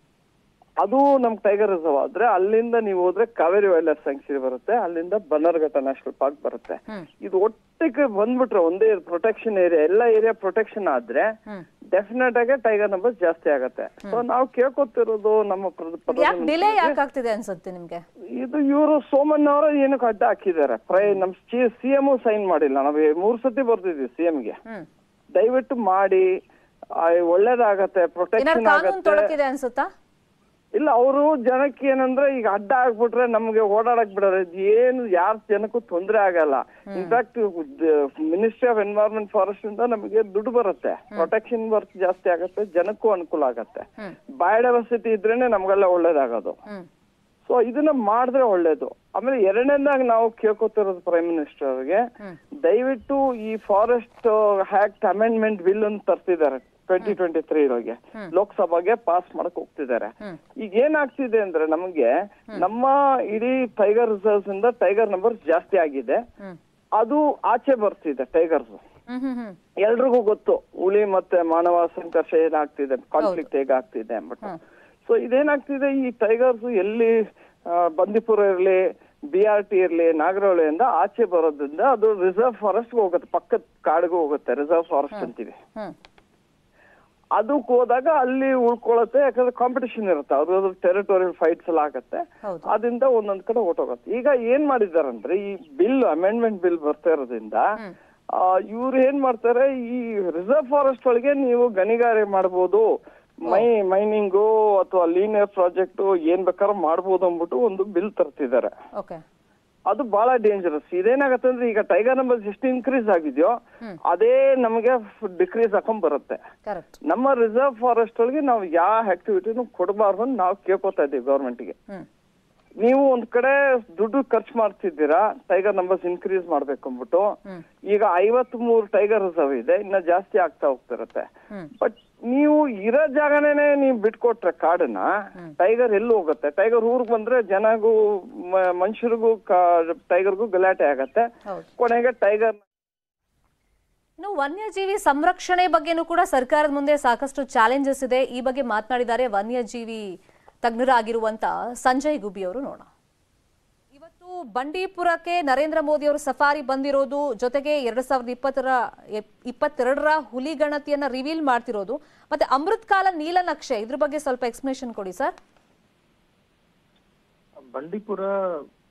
ಅದು ನಮ್ ಟೈಗರ್ ರಿಸರ್ವ್ ಆದ್ರೆ ಅಲ್ಲಿಂದ ನೀವು ಹೋದ್ರೆ ಕಾವೇರಿ ವೈಲ್ಡ್ ಲೈಫ್ ಸ್ಯಾಂಕ್ಚುರಿ ಬರುತ್ತೆ ಅಲ್ಲಿಂದ ಬನ್ನರ್ಘಟ್ಟ ನ್ಯಾಷನಲ್ ಪಾರ್ಕ್ ಬರುತ್ತೆ ಇದು ಒಟ್ಟಿಗೆ ಬಂದ್ಬಿಟ್ರೆ ಒಂದೇ ಪ್ರೊಟೆಕ್ಷನ್ ಏರಿಯಾ ಎಲ್ಲ ಏರಿಯಾ ಪ್ರೊಟೆಕ್ಷನ್ ಆದ್ರೆ ಡೆಫಿನೆಟ್ ಆಗಿ ಟೈಗರ್ ನಂಬರ್ ಜಾಸ್ತಿ ಆಗತ್ತೆ ಸೊ ನಾವು ಕೇಳ್ಕೊತಿರೋದು ನಮ್ಮ ಪ್ರ- ಯಾಕೆ ಪ್ರಧಾನಮಂತ್ರಿ ಡಿಲೇ ಯಾಕೆ ಆಗ್ತಿದೆ ಅನ್ಸುತ್ತೆ ನಿಮ್ಗೆ ಇದು ಇವರು ಸೋಮಣ್ಣ ಅವರು ಏನಕ್ಕೆ ಅಡ್ಡ ಹಾಕಿದ್ದಾರೆ ಪ್ರೈ ನಮ್ ಸಿ ಎಂ ಸೈನ್ ಮಾಡಿಲ್ಲ ನಾವು ಮೂರ್ ಸತಿ ಬರ್ತಿದ್ವಿ ಸಿ ಗೆ ದಯವಿಟ್ಟು ಮಾಡಿ ಆ, ಒಳ್ಳೇದಾಗತ್ತೆ ಏನಾದ್ರು ಪ್ರೊಟೆಕ್ಷನ್ ಕಾನೂನು ಆಗತ್ತೆ ತೊಡಕಿದೆ ಅನ್ಸುತ್ತಾ ಇಲ್ಲ ಅವರು ಜನಕ್ಕೆ ಏನಂದ್ರೆ ಈಗ ಅಡ್ಡ ಆಗ್ಬಿಟ್ರೆ ನಮ್ಗೆ ಓಡಾಡಕ್ ಬಿಡೋದು ಏನು ಯಾರ ಜನಕ್ಕೂ ತೊಂದ್ರೆ ಆಗಲ್ಲ in fact ministry of environment forest ಇಂದ ನಮಗೆ ದುಡ್ಡು ಬರುತ್ತೆ ಪ್ರೊಟೆಕ್ಷನ್ ವರ್ಕ್ ಜಾಸ್ತಿ ಆಗತ್ತೆ ಜನಕ್ಕೂ ಅನುಕೂಲ ಆಗತ್ತೆ ಬಯೋಡೈವರ್ಸಿಟಿ ಇದ್ರೇನೆ ನಮ್ಗೆಲ್ಲ ಒಳ್ಳೇದಾಗೋದು ಸೊ ಇದನ್ನ ಮಾಡಿದ್ರೆ ಒಳ್ಳೇದು ಆಮೇಲೆ ಎರಡನೇದಾಗಿ ನಾವು ಕೇಳ್ಕೊತಿರೋದು ಪ್ರೈಮ್ ಮಿನಿಸ್ಟರ್ ಅವ್ರಿಗೆ ದಯವಿಟ್ಟು ಈ ಫಾರೆಸ್ಟ್ ಆಕ್ಟ್ ಅಮೆಂಡ್ಮೆಂಟ್ ಬಿಲ್ ಅಂತ ತರ್ತಿದ್ದಾರೆ ಟ್ವೆಂಟಿ ಟ್ವೆಂಟಿ ತ್ರೀ ಒಳಗೆ ಲೋಕಸಭೆಗೆ ಪಾಸ್ ಮಾಡಕ್ ಹೋಗ್ತಿದ್ದಾರೆ ಈಗ ಏನಾಗ್ತಿದೆ ಅಂದ್ರೆ ನಮಗೆ ನಮ್ಮ ಇಡೀ ಟೈಗರ್ ರಿಸರ್ವ್ಸ್ ಇಂದ ಟೈಗರ್ ನಂಬರ್ ಜಾಸ್ತಿ ಆಗಿದೆ ಅದು ಆಚೆ ಬರ್ತಿದೆ ಟೈಗರ್ಸ್ ಎಲ್ರಿಗೂ ಗೊತ್ತು ಹುಲಿ ಮತ್ತೆ ಮಾನವ ಸಂಘರ್ಷ ಏನಾಗ್ತಿದೆ ಕಾನ್ಫ್ಲಿಕ್ಟ್ ಹೇಗಾಗ್ತಿದೆ ಅಂದ್ಬಿಟ್ಟು ಸೊ ಇದೇನಾಗ್ತಿದೆ ಈ ಟೈಗರ್ಸ್ ಎಲ್ಲಿ ಆ, ಬಂದೀಪುರ ಇರ್ಲಿ ಬಿ ಆರ್ ಟಿ ಇರ್ಲಿ ನಾಗರಹೊಳೆಯಿಂದ ಆಚೆ ಬರೋದ್ರಿಂದ ಅದು ರಿಸರ್ವ್ ಫಾರೆಸ್ಟ್ ಹೋಗುತ್ತೆ ಪಕ್ಕದ ಕಾಡಿಗೂ ಹೋಗುತ್ತೆ ರಿಸರ್ವ್ ಫಾರೆಸ್ಟ್ ಅಂತೀವಿ ಅದಕ್ಕೆ ಹೋದಾಗ ಅಲ್ಲಿ ಉಳ್ಕೊಳತ್ತೆ ಯಾಕಂದ್ರೆ ಕಾಂಪಿಟೇಷನ್ ಇರುತ್ತೆ ಅವ್ರದ್ದು ಟೆರಿಟೋರಿಯಲ್ ಫೈಟ್ಸ್ ಎಲ್ಲ ಆಗತ್ತೆ ಅದರಿಂದ ಒಂದೊಂದ್ ಕಡೆ ಹೊಟ್ಟೋಗತ್ತೆ ಈಗ ಏನ್ ಮಾಡಿದಾರಂದ್ರೆ ಈ ಬಿಲ್ ಅಮೆಂಡ್ಮೆಂಟ್ ಬಿಲ್ ಬರ್ತಾ ಇರೋದ್ರಿಂದ ಇವ್ರು ಏನ್ ಮಾಡ್ತಾರೆ ಈ ರಿಸರ್ವ್ ಫಾರೆಸ್ಟ್ ಒಳಗೆ ನೀವು ಗಣಿಗಾರಿಕೆ ಮಾಡ್ಬೋದು ಮೈ ಮೈನಿಂಗು ಅಥವಾ ಲೀನಿಯರ್ ಪ್ರಾಜೆಕ್ಟ್ ಏನ್ ಬೇಕಾದ್ರೂ ಮಾಡ್ಬೋದು ಅಂದ್ಬಿಟ್ಟು ಒಂದು ಬಿಲ್ ತರ್ತಿದ್ದಾರೆ ಓಕೆ ಅದು ಬಹಳ ಡೇಂಜರಸ್ ಇದೇನಾಗತ್ತೆ ಅಂದ್ರೆ ಈಗ ಟೈಗರ್ ನಂಬರ್ಸ್ ಎಷ್ಟು ಇನ್ಕ್ರೀಸ್ ಆಗಿದೆಯೋ ಅದೇ ನಮಗೆ ಡಿಕ್ರೀಸ್ ಹಾಕೊಂಡ್ ಬರುತ್ತೆ ಕರೆಕ್ಟ್ ನಮ್ಮ ರಿಸರ್ವ್ ಫಾರೆಸ್ಟ್ ಒಳಗೆ ನಾವು ಯಾವ ಆಕ್ಟಿವಿಟಿನೂ ಕೊಡಬಾರ್ದು ಅಂತ ನಾವು ಕೇಳ್ಕೊತಾ ಇದ್ದೀವಿ ಗೌರ್ಮೆಂಟ್ಗೆ ನೀವು ಒಂದ್ ಕಡೆ ದುಡ್ಡು ಖರ್ಚು ಮಾಡ್ತಿದ್ದೀರಾ ಟೈಗರ್ ನಂಬರ್ಸ್ ಇನ್ಕ್ರೀಸ್ ಮಾಡ್ಬೇಕು ಅಂದ್ಬಿಟ್ಟು ಈಗ ಐವತ್ ಮೂರು ಟೈಗರ್ ರಿಸರ್ವ್ ಇದೆ ಇನ್ನ ಜಾಸ್ತಿ ಆಗ್ತಾ ಹೋಗ್ತಿರತ್ತೆ ಬಟ್ ನೀವು ಇರೋ ಜಾಗನೇ ನೀವು ಬಿಟ್ಕೊಟ್ರೆ ಕಾಡನ್ನ ಟೈಗರ್ ಎಲ್ಲಿ ಹೋಗುತ್ತೆ ಟೈಗರ್ ಊರ್ಗ್ ಬಂದ್ರೆ ಜನಗೂ ಮ- ಮನುಷ್ಯರಿಗೂ ಟೈಗರ್ಗೂ ಗಲಾಟೆ ಆಗತ್ತೆ ಕೊನೆಗೆ ಟೈಗರ್ ಇನ್ನು ವನ್ಯಜೀವಿ ಸಂರಕ್ಷಣೆ ಬಗ್ಗೆನೂ ಕೂಡ ಸರ್ಕಾರದ ಮುಂದೆ ಸಾಕಷ್ಟು ಚಾಲೆಂಜಸ್ ಇದೆ ಈ ಬಗ್ಗೆ ಮಾತನಾಡಿದ್ದಾರೆ ವನ್ಯಜೀವಿ ತಜ್ಞರಾಗಿರುವಂತ ಸಂಜಯ್ ಗುಬ್ಬಿ ಅವರು ನೋಡೋಣ ಇವತ್ತು ಬಂಡೀಪುರಕ್ಕೆ ನರೇಂದ್ರ ಮೋದಿ ಅವರು ಸಫಾರಿ ಬಂದಿರೋದು ಜೊತೆಗೆ ಎರಡ್ ಸಾವಿರದ ಇಪ್ಪತ್ತರ ಇಪ್ಪತ್ತೆರಡರ ಹುಲಿ ಗಣತಿಯನ್ನ ರಿವೀಲ್ ಮಾಡ್ತಿರೋದು ಮತ್ತೆ ಅಮೃತ್ ಕಾಲ ನೀಲನಕ್ಷೆ ಇದ್ರ ಬಗ್ಗೆ ಸ್ವಲ್ಪ ಎಕ್ಸ್ಪ್ಲನೇಷನ್ ಕೊಡಿ ಸರ್ ಬಂಡೀಪುರ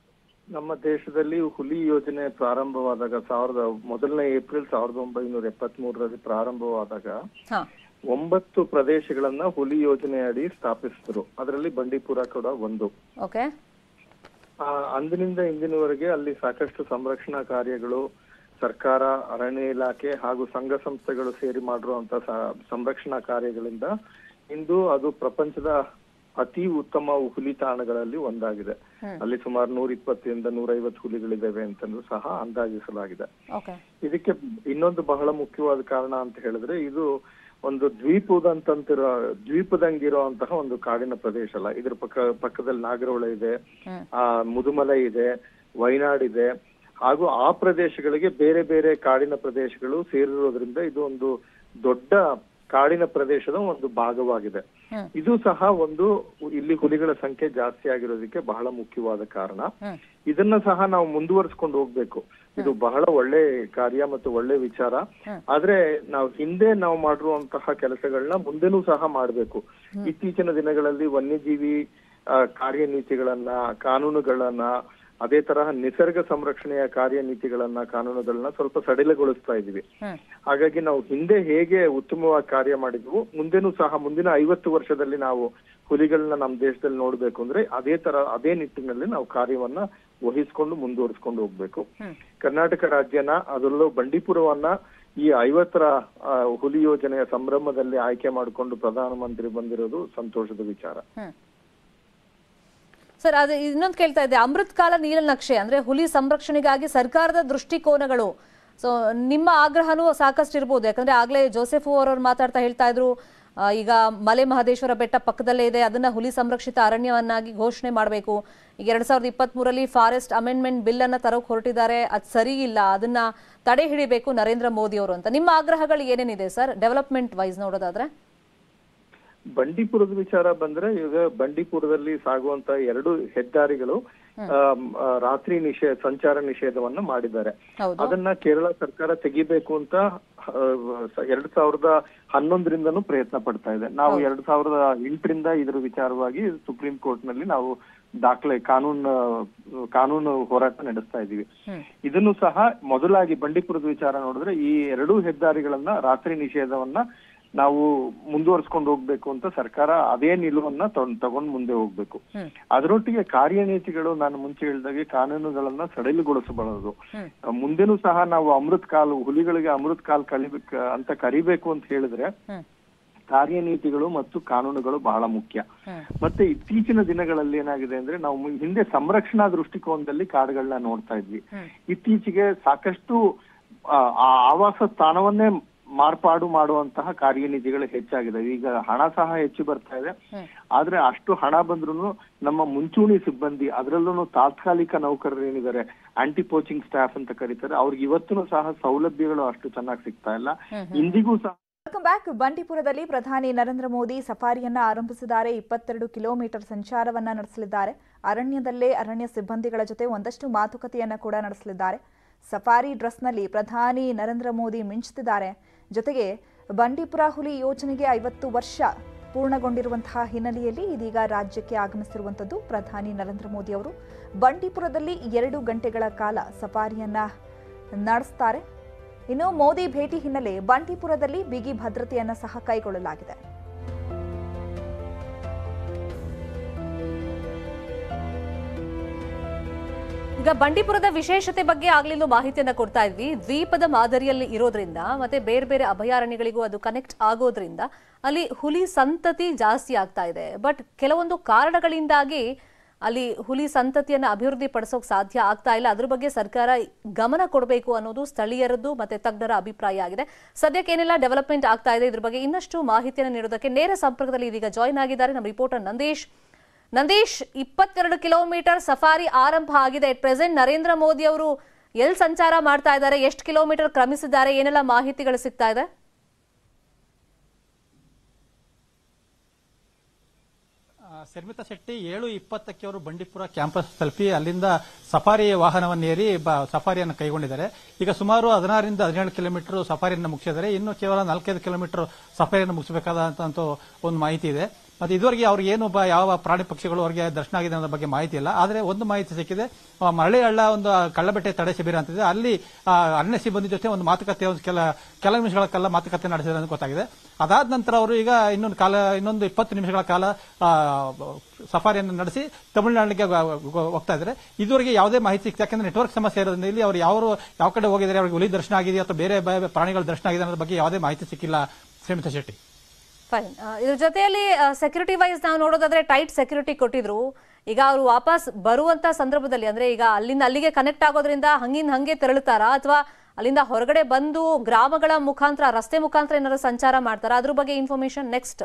ನಮ್ಮ ದೇಶದಲ್ಲಿ ಹುಲಿ ಯೋಜನೆ ಪ್ರಾರಂಭವಾದಾಗ ಸಾವಿರದ ಮೊದಲನೇ ಏಪ್ರಿಲ್ ಸಾವಿರದ ಒಂಬೈನೂರ ಎಪ್ಪತ್ತ್ ಮೂರರಲ್ಲಿ ಪ್ರಾರಂಭವಾದಾಗ ಹಾ ಒಂಬತ್ತು ಪ್ರದೇಶಗಳನ್ನ ಹುಲಿ ಯೋಜನೆ ಅಡಿ ಸ್ಥಾಪಿಸಿದ್ರು ಅದರಲ್ಲಿ ಬಂಡೀಪುರ ಕೂಡ ಒಂದು ಓಕೆ ಆ, ಅಂದಿನಿಂದ ಇಂದಿನವರೆಗೆ ಅಲ್ಲಿ ಸಾಕಷ್ಟು ಸಂರಕ್ಷಣಾ ಕಾರ್ಯಗಳು ಸರ್ಕಾರ ಅರಣ್ಯ ಇಲಾಖೆ ಹಾಗೂ ಸಂಘ ಸಂಸ್ಥೆಗಳು ಸೇರಿ ಮಾಡಿರುವಂತ ಸ- ಸಂರಕ್ಷಣಾ ಕಾರ್ಯಗಳಿಂದ ಇಂದು ಅದು ಪ್ರಪಂಚದ ಅತಿ ಉತ್ತಮ ಹುಲಿ ತಾಣಗಳಲ್ಲಿ ಒಂದಾಗಿದೆ ಅಲ್ಲಿ ಸುಮಾರು ನೂರ ಇಪ್ಪತ್ತರಿಂದ ನೂರೈವತ್ತು ಹುಲಿಗಳಿದ್ದಾವೆ ಅಂತಲೂ ಸಹ ಅಂದಾಜಿಸಲಾಗಿದೆ ಓಕೆ ಇದಕ್ಕೆ ಇನ್ನೊಂದು ಬಹಳ ಮುಖ್ಯವಾದ ಕಾರಣ ಅಂತ ಹೇಳಿದ್ರೆ ಇದು ಒಂದು ದ್ವೀಪದಂತಂತಿರೋ ದ್ವೀಪದಂಗಿರುವಂತಹ ಒಂದು ಕಾಡಿನ ಪ್ರದೇಶ ಅಲ್ಲ ಇದ್ರ ಪಕ್ಕ ಪಕ್ಕದಲ್ಲಿ ನಾಗರಹೊಳ ಇದೆ ಆ ಮುದುಮಲೈ ಇದೆ ವಯನಾಡ್ ಇದೆ ಹಾಗೂ ಆ ಪ್ರದೇಶಗಳಿಗೆ ಬೇರೆ ಬೇರೆ ಕಾಡಿನ ಪ್ರದೇಶಗಳು ಸೇರಿರೋದ್ರಿಂದ ಇದು ಒಂದು ದೊಡ್ಡ ಕಾಡಿನ ಪ್ರದೇಶದ ಒಂದು ಭಾಗವಾಗಿದೆ ಇದು ಸಹ ಒಂದು ಇಲ್ಲಿ ಹುಲಿಗಳ ಸಂಖ್ಯೆ ಜಾಸ್ತಿ ಆಗಿರೋದಕ್ಕೆ ಬಹಳ ಮುಖ್ಯವಾದ ಕಾರಣ ಇದನ್ನ ಸಹ ನಾವು ಮುಂದುವರಿಸ್ಕೊಂಡು ಹೋಗ್ಬೇಕು ಇದು ಬಹಳ ಒಳ್ಳೆ ಕಾರ್ಯ ಮತ್ತು ಒಳ್ಳೆ ವಿಚಾರ ಆದ್ರೆ ನಾವು ಹಿಂದೆ ನಾವು ಮಾಡಿರುವಂತಹ ಕೆಲಸಗಳನ್ನ ಮುಂದೆನೂ ಸಹ ಮಾಡಬೇಕು ಇತ್ತೀಚಿನ ದಿನಗಳಲ್ಲಿ ವನ್ಯಜೀವಿ ಆ, ಕಾರ್ಯನೀತಿಗಳನ್ನ ಕಾನೂನುಗಳನ್ನ ಅದೇ ತರಹ ನಿಸರ್ಗ ಸಂರಕ್ಷಣೆಯ ಕಾರ್ಯನೀತಿಗಳನ್ನ ಕಾನೂನುಗಳನ್ನ ಸ್ವಲ್ಪ ಸಡಿಲಗೊಳಿಸ್ತಾ ಇದೀವಿ ಹಾಗಾಗಿ ನಾವು ಹಿಂದೆ ಹೇಗೆ ಉತ್ತಮವಾಗಿ ಕಾರ್ಯ ಮಾಡಿದ್ವು ಮುಂದೆನೂ ಸಹ ಮುಂದಿನ ಐವತ್ತು ವರ್ಷದಲ್ಲಿ ನಾವು ಹುಲಿಗಳನ್ನ ನಮ್ಮ ದೇಶದಲ್ಲಿ ನೋಡ್ಬೇಕು ಅಂದ್ರೆ ಅದೇ ತರ ಅದೇ ನಿಟ್ಟಿನಲ್ಲಿ ನಾವು ಕಾರ್ಯವನ್ನ ವಹಿಸ್ಕೊಂಡು ಮುಂದುವರಿಸ್ಕೊಂಡು ಹೋಗ್ಬೇಕು ಕರ್ನಾಟಕ ರಾಜ್ಯನ ಅದರಲ್ಲೂ ಬಂಡೀಪುರವನ್ನ ಈ ಐವತ್ತರ ಆ, ಹುಲಿ ಯೋಜನೆಯ ಸಂಭ್ರಮದಲ್ಲಿ ಆಯ್ಕೆ ಮಾಡಿಕೊಂಡು ಪ್ರಧಾನಮಂತ್ರಿ ಬಂದಿರೋದು ಸಂತೋಷದ ವಿಚಾರ ಸರ್ ಅದು ಇನ್ನೊಂದು ಕೇಳ್ತಾ ಇದ್ದೆ ಅಮೃತ್ ಕಾಲ ನೀಲನಕ್ಷೆ ಅಂದ್ರೆ ಹುಲಿ ಸಂರಕ್ಷಣೆಗಾಗಿ ಸರ್ಕಾರದ ದೃಷ್ಟಿಕೋನಗಳು ಸೊ ನಿಮ್ಮ ಆಗ್ರಹನೂ ಸಾಕಷ್ಟು ಇರ್ಬೋದು ಯಾಕಂದ್ರೆ ಆಗ್ಲೇ ಜೋಸೆಫ್ ಅವರವ್ರು ಮಾತಾಡ್ತಾ ಹೇಳ್ತಾ ಇದ್ರು ಆ, ಈಗ ಮಲೆ ಮಹದೇಶ್ವರ ಬೆಟ್ಟ ಪಕ್ಕದಲ್ಲೇ ಇದೆ ಅದನ್ನ ಹುಲಿ ಸಂರಕ್ಷಿತ ಅರಣ್ಯವನ್ನಾಗಿ ಘೋಷಣೆ ಮಾಡಬೇಕು ಈಗ ಎರಡ್ ಸಾವಿರದ ಇಪ್ಪತ್ತ್ ಮೂರಲ್ಲಿ ಫಾರೆಸ್ಟ್ ಅಮೆಂಡ್ಮೆಂಟ್ ಬಿಲ್ ಅನ್ನ ತರೋಕ್ ಹೊರಟಿದ್ದಾರೆ ಅದು ಸರಿ ಇಲ್ಲ ಅದನ್ನ ತಡೆ ಹಿಡಿಬೇಕು ನರೇಂದ್ರ ಮೋದಿ ಅವರು ಅಂತ ನಿಮ್ಮ ಆಗ್ರಹಗಳು ಏನೇನಿದೆ ಸರ್ ಡೆವಲಪ್ಮೆಂಟ್ ವೈಸ್ ನೋಡೋದಾದ್ರೆ ಬಂಡೀಪುರದ ವಿಚಾರ ಬಂದ್ರೆ ಈಗ ಬಂಡೀಪುರದಲ್ಲಿ ಸಾಗುವಂತ ಎರಡು ಹೆದ್ದಾರಿಗಳು ಆಮ್, ಆ, ರಾತ್ರಿ ನಿಷೇಧ ಸಂಚಾರ ನಿಷೇಧವನ್ನ ಮಾಡಿದ್ದಾರೆ ಹೌದು. ಅದನ್ನ ಕೇರಳ ಸರ್ಕಾರ ತೆಗಿಬೇಕು ಅಂತ ಆ, ಸ- ಎರಡ್ ಸಾವಿರದ ಹನ್ನೊಂದರಿಂದನೂ ಪ್ರಯತ್ನ ಪಡ್ತಾ ಇದೆ ನಾವು ಎರಡ್ ಸಾವಿರದ ಎಂಟರಿಂದ ಇದ್ರ ವಿಚಾರವಾಗಿ ಸುಪ್ರೀಂ ಕೋರ್ಟ್ ನಲ್ಲಿ ನಾವು ದಾಖಲೆ ಕಾನೂನು ಕಾನೂನು ಹೋರಾಟ ನಡೆಸ್ತಾ ಇದೀವಿ ಇದನ್ನು ಸಹ ಮೊದಲಾಗಿ ಬಂಡೀಪುರದ ವಿಚಾರ ನೋಡಿದ್ರೆ ಈ ಎರಡೂ ಹೆದ್ದಾರಿಗಳನ್ನ ರಾತ್ರಿ ನಿಷೇಧವನ್ನ ನಾವು ಮುಂದುವರಿಸ್ಕೊಂಡು ಹೋಗ್ಬೇಕು ಅಂತ ಸರ್ಕಾರ ಅದೇ ನಿಲುವನ್ನ ತಗೊಂಡ್ ಮುಂದೆ ಹೋಗ್ಬೇಕು ಅದರೊಟ್ಟಿಗೆ ಕಾರ್ಯನೀತಿಗಳು ನಾನು ಮುಂಚೆ ಹೇಳಿದಾಗೆ ಕಾನೂನುಗಳನ್ನ ಸಡಿಲುಗೊಳಿಸಬಾರದು ಮುಂದೆನೂ ಸಹ ನಾವು ಅಮೃತ್ ಕಾಲ್ ಹುಲಿಗಳಿಗೆ ಅಮೃತ್ ಕಾಲ್ ಕಳಿಬೇಕು ಅಂತ ಕರಿಬೇಕು ಅಂತ ಹೇಳಿದ್ರೆ ಕಾರ್ಯನೀತಿಗಳು ಮತ್ತು ಕಾನೂನುಗಳು ಬಹಳ ಮುಖ್ಯ ಮತ್ತೆ ಇತ್ತೀಚಿನ ದಿನಗಳಲ್ಲಿ ಏನಾಗಿದೆ ಅಂದ್ರೆ ನಾವು ಮು- ಹಿಂದೆ ಸಂರಕ್ಷಣಾ ದೃಷ್ಟಿಕೋನದಲ್ಲಿ ಕಾಡುಗಳನ್ನ ನೋಡ್ತಾ ಇದ್ವಿ ಇತ್ತೀಚೆಗೆ ಸಾಕಷ್ಟು ಆ, ಆ ಆವಾಸ ಸ್ಥಾನವನ್ನೇ ಮಾರ್ಪಾಡು ಮಾಡುವಂತಹ ಕಾರ್ಯನೀತಿಗಳು ಹೆಚ್ಚಾಗಿದೆ ಈಗ ಹಣ ಸಹ ಹೆಚ್ಚು ಬರ್ತಾ ಇದೆ ಆದ್ರೆ ಅಷ್ಟು ಹಣ ಬಂದ್ರು ನಮ್ಮ ಮುಂಚೂಣಿ ಸಿಬ್ಬಂದಿ ಅದರಲ್ಲೂ ತಾತ್ಕಾಲಿಕ ನೌಕರರು ಏನಿದ್ದಾರೆ ಆಂಟಿ ಪೋಚಿಂಗ್ ಸ್ಟಾಫ್ ಅಂತ ಕರೀತಾರೆ ಅವ್ರಿಗೆ ಇವತ್ತೂ ಸಹ ಸೌಲಭ್ಯಗಳು ಅಷ್ಟು ಚೆನ್ನಾಗಿ ಸಿಗ್ತಾ ಇಲ್ಲ ಇಂದಿಗೂ ಸಹ ವೆಲ್ಕಮ್ ಬ್ಯಾಕ್ ಬಂಡೀಪುರದಲ್ಲಿ ಪ್ರಧಾನಿ ನರೇಂದ್ರ ಮೋದಿ ಸಫಾರಿಯನ್ನ ಆರಂಭಿಸಿದ್ದಾರೆ ಇಪ್ಪತ್ತೆರಡು ಕಿಲೋಮೀಟರ್ ಸಂಚಾರವನ್ನ ನಡೆಸಲಿದ್ದಾರೆ ಅರಣ್ಯದಲ್ಲೇ ಅರಣ್ಯ ಸಿಬ್ಬಂದಿಗಳ ಜೊತೆ ಒಂದಷ್ಟು ಮಾತುಕತೆಯನ್ನ ಕೂಡ ನಡೆಸಲಿದ್ದಾರೆ ಸಫಾರಿ ಡ್ರೆಸ್ನಲ್ಲಿ ಪ್ರಧಾನಿ ನರೇಂದ್ರ ಮೋದಿ ಮಿಂಚುತ್ತಿದ್ದಾರೆ ಜೊತೆಗೆ ಬಂಡೀಪುರ ಹುಲಿ ಯೋಜನೆಗೆ ಐವತ್ತು ವರ್ಷ ಪೂರ್ಣಗೊಂಡಿರುವಂತಹ ಹಿನ್ನೆಲೆಯಲ್ಲಿ ಇದೀಗ ರಾಜ್ಯಕ್ಕೆ ಆಗಮಿಸಿರುವಂಥದ್ದು ಪ್ರಧಾನಿ ನರೇಂದ್ರ ಮೋದಿ ಅವರು ಬಂಡೀಪುರದಲ್ಲಿ ಎರಡು ಗಂಟೆಗಳ ಕಾಲ ಸಫಾರಿಯನ್ನ ನಡೆಸ್ತಾರೆ ಇನ್ನು ಮೋದಿ ಭೇಟಿ ಹಿನ್ನೆಲೆ ಬಂಡೀಪುರದಲ್ಲಿ ಬಿಗಿ ಭದ್ರತೆಯನ್ನ ಸಹ ಕೈಗೊಳ್ಳಲಾಗಿದೆ ಈಗ ಬಂಡೀಪುರದ ವಿಶೇಷತೆ ಬಗ್ಗೆ ಆಗ್ಲಿಂದು ಮಾಹಿತಿಯನ್ನ ಕೊಡ್ತಾ ಇದ್ವಿ ದ್ವೀಪದ ಮಾದರಿಯಲ್ಲಿ ಇರೋದ್ರಿಂದ ಮತ್ತೆ ಬೇರೆ ಬೇರೆ ಅಭಯಾರಣ್ಯಗಳಿಗೂ ಅದು ಕನೆಕ್ಟ್ ಆಗೋದ್ರಿಂದ ಅಲ್ಲಿ ಹುಲಿ ಸಂತತಿ ಜಾಸ್ತಿ ಆಗ್ತಾ ಇದೆ ಬಟ್ ಕೆಲವೊಂದು ಕಾರಣಗಳಿಂದಾಗಿ ಅಲ್ಲಿ ಹುಲಿ ಸಂತತಿಯನ್ನ ಅಭಿವೃದ್ಧಿ ಪಡಿಸೋಕ್ ಸಾಧ್ಯ ಆಗ್ತಾ ಇಲ್ಲ ಅದ್ರ ಬಗ್ಗೆ ಸರ್ಕಾರ ಗಮನ ಕೊಡಬೇಕು ಅನ್ನೋದು ಸ್ಥಳೀಯರದ್ದು ಮತ್ತೆ ತಜ್ಞರ ಅಭಿಪ್ರಾಯ ಆಗಿದೆ ಸದ್ಯಕ್ಕೆ ಏನೆಲ್ಲ ಡೆವಲಪ್ಮೆಂಟ್ ಆಗ್ತಾ ಇದೆ ಇದ್ರ ಬಗ್ಗೆ ಇನ್ನಷ್ಟು ಮಾಹಿತಿಯನ್ನು ನೀಡೋದಕ್ಕೆ ನೇರ ಸಂಪರ್ಕದಲ್ಲಿ ಇದೀಗ ಜಾಯ್ನ್ ಆಗಿದ್ದಾರೆ ನಮ್ಮ ರಿಪೋರ್ಟರ್ ನಂದೀಶ್ ನಂದೀಶ್ ಇಪ್ಪತ್ತೆರಡು ಕಿಲೋಮೀಟರ್ ಸಫಾರಿ ಆರಂಭ ಆಗಿದೆ ಎಟ್ ಪ್ರೆಸೆಂಟ್ ನರೇಂದ್ರ ಮೋದಿ ಅವರು ಎಲ್ಲಿ ಸಂಚಾರ ಮಾಡ್ತಾ ಇದ್ದಾರೆ ಎಷ್ಟು ಕಿಲೋಮೀಟರ್ ಕ್ರಮಿಸಿದ್ದಾರೆ ಏನೆಲ್ಲ ಮಾಹಿತಿಗಳು ಸಿಗ್ತಾ ಇದೆ ಶರ್ಮಿತಾ ಶೆಟ್ಟಿ ಏಳು ಇಪ್ಪತ್ತಕ್ಕೆ ಅವರು ಬಂಡೀಪುರ ಕ್ಯಾಂಪಸ್ ತಲುಪಿ ಅಲ್ಲಿಂದ ಸಫಾರಿ ವಾಹನವನ್ನೇರಿ ಬ- ಸಫಾರಿಯನ್ನು ಕೈಗೊಂಡಿದ್ದಾರೆ ಈಗ ಸುಮಾರು ಹದಿನಾರರಿಂದ ಹದಿನೇಳು ಕಿಲೋಮೀಟರ್ ಸಫಾರಿಯನ್ನು ಮುಗಿಸಿದ್ದಾರೆ ಇನ್ನು ಕೇವಲ ನಾಲ್ಕೈದು ಕಿಲೋಮೀಟರ್ ಸಫಾರಿಯನ್ನು ಮುಗಿಸಬೇಕಾದಂತ ಒಂದು ಮಾಹಿತಿ ಇದೆ ಮತ್ತೆ ಇದುವರೆಗೆ ಅವ್ರಿಗೆ ಏನು ಬ- ಯಾವ ಪ್ರಾಣಿ ಪಕ್ಷಿಗಳು ಅವರಿಗೆ ದರ್ಶನ ಆಗಿದೆ ಅನ್ನೋದ್ರ ಬಗ್ಗೆ ಮಾಹಿತಿ ಇಲ್ಲ ಆದ್ರೆ ಒಂದು ಮಾಹಿತಿ ಸಿಕ್ಕಿದೆ ಆ, ಮರಳಿ ಹಳ್ಳ ಒಂದು ಕಳ್ಳಬೆಟ್ಟೆ ತಡೆ ಶಿಬಿರ ಅಂತಿದೆ ಅಲ್ಲಿ ಆ, ಅರಣ್ಯ ಸಿಬ್ಬಂದಿ ಜೊತೆ ಒಂದು ಮಾತುಕತೆ ಒಂದು ಕೆಲ ಕೆಲ ನಿಮಿಷಗಳ ಕಾಲ ಮಾತುಕತೆ ನಡೆಸಿದ್ರೆ ಅಂತ ಗೊತ್ತಾಗಿದೆ ಅದಾದ ನಂತರ ಅವರು ಈಗ ಇನ್ನೊಂದು ಕಾಲ ಇನ್ನೊಂದು ಇಪ್ಪತ್ತು ನಿಮಿಷಗಳ ಕಾಲ ಆ, ಸಫಾರಿಯನ್ನು ನಡೆಸಿ ತಮಿಳುನಾಡಿಗೆ ಗ- ಗ- ಹೋಗ್ತಾ ಇದ್ದಾರೆ ಇದುವರೆಗೆ ಯಾವುದೇ ಮಾಹಿತಿ ಸಿಕ್ಕಿದೆ ಯಾಕಂದ್ರೆ ನೆಟ್ವರ್ಕ್ ಸಮಸ್ಯೆ ಇರೋದ್ರಿಂದ ಇಲ್ಲಿ ಅವರು ಯಾವ ಯಾವ ಕಡೆ ಹೋಗಿದ್ದಾರೆ ಅವ್ರಿಗೆ ಹುಲಿ ದರ್ಶನ ಆಗಿದೆ ಅಥವಾ ಬೇರೆ ಬ- ಪ್ರಾಣಿಗಳ ದರ್ಶನ ಆಗಿದೆ ಅನ್ನೋದ್ರ ಬಗ್ಗೆ ಯಾವುದೇ ಮಾಹಿತಿ ಸಿಕ್ಕಿಲ್ಲ ಶ್ರೀಮಿತಾ ಶೆಟ್ಟಿ ಫೈನ್ ಇದ್ರ ಜೊತೆಯಲ್ಲಿ ಸೆಕ್ಯೂರಿಟಿ ವೈಸ್ ನಾವು ನೋಡೋದಾದ್ರೆ ಟೈಟ್ ಸೆಕ್ಯೂರಿಟಿ ಕೊಟ್ಟಿದ್ರು ಈಗ ಅವರು ವಾಪಸ್ ಬರುವಂತ ಸಂದರ್ಭದಲ್ಲಿ ಅಂದ್ರೆ ಈಗ ಅಲ್ಲಿಂದ ಅಲ್ಲಿಗೆ ಕನೆಕ್ಟ್ ಆಗೋದ್ರಿಂದ ಹಂಗಿಂದ ಹಂಗೆ ತೆರಳುತ್ತಾರಾ ಅಥವಾ ಅಲ್ಲಿಂದ ಹೊರಗಡೆ ಬಂದು ಗ್ರಾಮಗಳ ಮುಖಾಂತರ ರಸ್ತೆ ಮುಖಾಂತರ ಏನಾದ್ರು ಸಂಚಾರ ಮಾಡ್ತಾರಾ ಅದ್ರ ಬಗ್ಗೆ ಇನ್ಫಾರ್ಮೇಶನ್ ನೆಕ್ಸ್ಟ್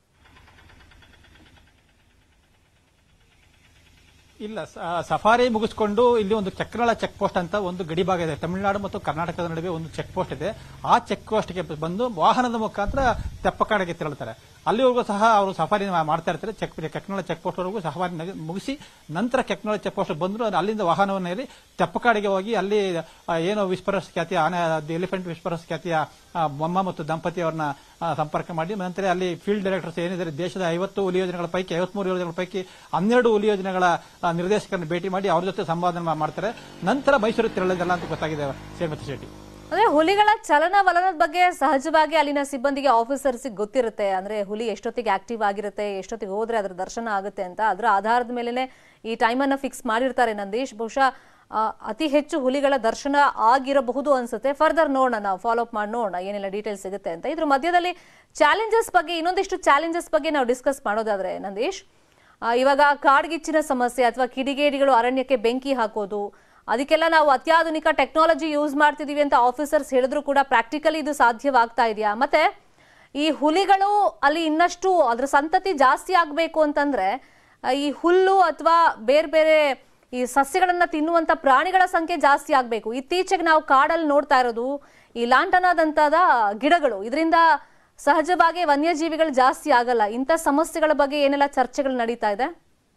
ಇಲ್ಲ ಸ- ಸಫಾರಿ ಮುಗಿಸ್ಕೊಂಡು ಇಲ್ಲಿ ಒಂದು ಚಕ್ರಳ ಚೆಕ್ ಪೋಸ್ಟ್ ಅಂತ ಒಂದು ಗಡಿ ಭಾಗ ಇದೆ ತಮಿಳುನಾಡು ಮತ್ತು ಕರ್ನಾಟಕದ ನಡುವೆ ಒಂದು ಚೆಕ್ ಪೋಸ್ಟ್ ಇದೆ ಆ ಚೆಕ್ ಪೋಸ್ಟ್ಗೆ ಬಂದು ವಾಹನದ ಮುಖಾಂತರ ತೆಪ್ಪಕಾಡಿಗೆ ತೆರಳುತ್ತಾರೆ ಅಲ್ಲಿವರೆಗೂ ಸಹ ಅವರು ಸಫಾರಿ ಮಾ- ಮಾಡ್ತಾ ಇರ್ತಾರೆ ಚೆಕ್ ಕೆಕ್ನಳ ಚೆಕ್ ಪೋಸ್ಟ್ ವರೆಗೂ ಸಫಾರಿ ನಗ- ಮುಗಿಸಿ ನಂತರ ಕೆಕ್ನಳ ಚೆಕ್ ಪೋಸ್ಟ್ ಬಂದ್ರು ಅಲ್ಲಿಂದ ವಾಹನವನ್ನು ಏರಿ ತೆಪ್ಪಕಾಡಿಗೆ ಹೋಗಿ ಅಲ್ಲಿ ಆ, ಏನು ವಿಸ್ಪರಸ್ ಖ್ಯಾತಿಯ ಆನೆ ಎಲಿಫೆಂಟ್ ವಿಸ್ಪರಸ್ ಖ್ಯಾತಿಯ ಆ, ಮೊಮ್ಮ ಮತ್ತು ದಂಪತಿ ಅವ್ರನ್ನ ಆ, ಸಂಪರ್ಕ ಮಾಡಿ ನಂತರ ಅಲ್ಲಿ ಫೀಲ್ಡ್ ಡೈರೆಕ್ಟರ್ಸ್ ಏನಿದ್ದಾರೆ ದೇಶದ ಐವತ್ತು ಹುಲಿ ಯೋಜನೆಗಳ ಪೈಕಿ ಐವತ್ಮೂರು ಯೋಜನೆಗಳ ಪೈಕಿ ಹನ್ನೆರಡು ಹುಲಿ ಯೋಜನೆಗಳ ಆ, ನಿರ್ದೇಶಕರನ್ನು ಭೇಟಿ ಮಾಡಿ ಅವ್ರ ಜೊತೆ ಸಂವಾದ ಮಾಡ್ತಾರೆ ನಂತರ ಮೈಸೂರು ತೆರಳಿದಲ್ಲ ಅಂತ ಗೊತ್ತಾಗಿದೆ ಶ್ರೀಮತಿ ಶೆಟ್ಟಿ ಅಂದ್ರೆ ಹುಲಿಗಳ ಚಲನವಲನದ ಬಗ್ಗೆ ಸಹಜವಾಗಿ ಅಲ್ಲಿನ ಸಿಬ್ಬಂದಿಗೆ ಆಫೀಸರ್ಸ್ ಗೊತ್ತಿರುತ್ತೆ ಅಂದ್ರೆ ಹುಲಿ ಎಷ್ಟೊತ್ತಿಗೆ ಆಕ್ಟಿವ್ ಆಗಿರುತ್ತೆ ಎಷ್ಟೊತ್ತಿಗೆ ಹೋದ್ರೆ ಅದರ ದರ್ಶನ ಆಗುತ್ತೆ ಅಂತ ಅದರ ಆಧಾರದ ಮೇಲೆನೆ ಈ ಟೈಮ್ ಅನ್ನ ಫಿಕ್ಸ್ ಮಾಡಿರ್ತಾರೆ ನಂದೀಶ್ ಬಹುಶಃ ಆ, ಅತಿ ಹೆಚ್ಚು ಹುಲಿಗಳ ದರ್ಶನ ಆಗಿರಬಹುದು ಅನ್ಸುತ್ತೆ ಫರ್ದರ್ ನೋಡೋಣ ನಾವು ಫಾಲೋ ಅಪ್ ಮಾಡಿ ನೋಡೋಣ ಏನೆಲ್ಲ ಡೀಟೇಲ್ಸ್ ಸಿಗುತ್ತೆ ಅಂತ ಇದ್ರ ಮಧ್ಯದಲ್ಲಿ ಚಾಲೆಂಜಸ್ ಬಗ್ಗೆ ಇನ್ನೊಂದಿಷ್ಟು ಚಾಲೆಂಜಸ್ ಬಗ್ಗೆ ನಾವು ಡಿಸ್ಕಸ್ ಮಾಡೋದಾದ್ರೆ ನಂದೀಶ್ ಆ, ಇವಾಗ ಕಾಡ್ಗಿಚ್ಚಿನ ಸಮಸ್ಯೆ ಅಥವಾ ಕಿಡಿಗೇಡಿಗಳು ಅರಣ್ಯಕ್ಕೆ ಬೆಂಕಿ ಹಾಕೋದು ಅದಕ್ಕೆಲ್ಲ ನಾವು ಅತ್ಯಾಧುನಿಕ ಟೆಕ್ನಾಲಜಿ ಯೂಸ್ ಮಾಡ್ತಿದೀವಿ ಅಂತ ಆಫೀಸರ್ಸ್ ಹೇಳಿದ್ರು ಕೂಡ ಪ್ರಾಕ್ಟಿಕಲಿ ಇದು ಸಾಧ್ಯವಾಗ್ತಾ ಇದೆಯಾ ಮತ್ತೆ ಈ ಹುಲಿಗಳು ಅಲ್ಲಿ ಇನ್ನಷ್ಟು ಅದ್ರ ಸಂತತಿ ಜಾಸ್ತಿ ಆಗಬೇಕು ಅಂತಂದ್ರೆ ಆ, ಈ ಹುಲ್ಲು ಅಥವಾ ಬೇರೆ ಬೇರೆ ಈ ಸಸ್ಯಗಳನ್ನ ತಿನ್ನುವಂತ ಪ್ರಾಣಿಗಳ ಸಂಖ್ಯೆ ಜಾಸ್ತಿ ಆಗಬೇಕು ಇತ್ತೀಚೆಗೆ ನಾವು ಕಾಡಲ್ಲಿ ನೋಡ್ತಾ ಇರೋದು ಈ ಲಾಂಟನಾದಂತಾದ ಗಿಡಗಳು ಇದರಿಂದ ಸಹಜವಾಗಿ ವನ್ಯಜೀವಿಗಳು ಜಾಸ್ತಿ ಆಗಲ್ಲ ಇಂಥ ಸಮಸ್ಯೆಗಳ ಬಗ್ಗೆ ಏನೆಲ್ಲ ಚರ್ಚೆಗಳು ನಡೀತಾ ಇದೆ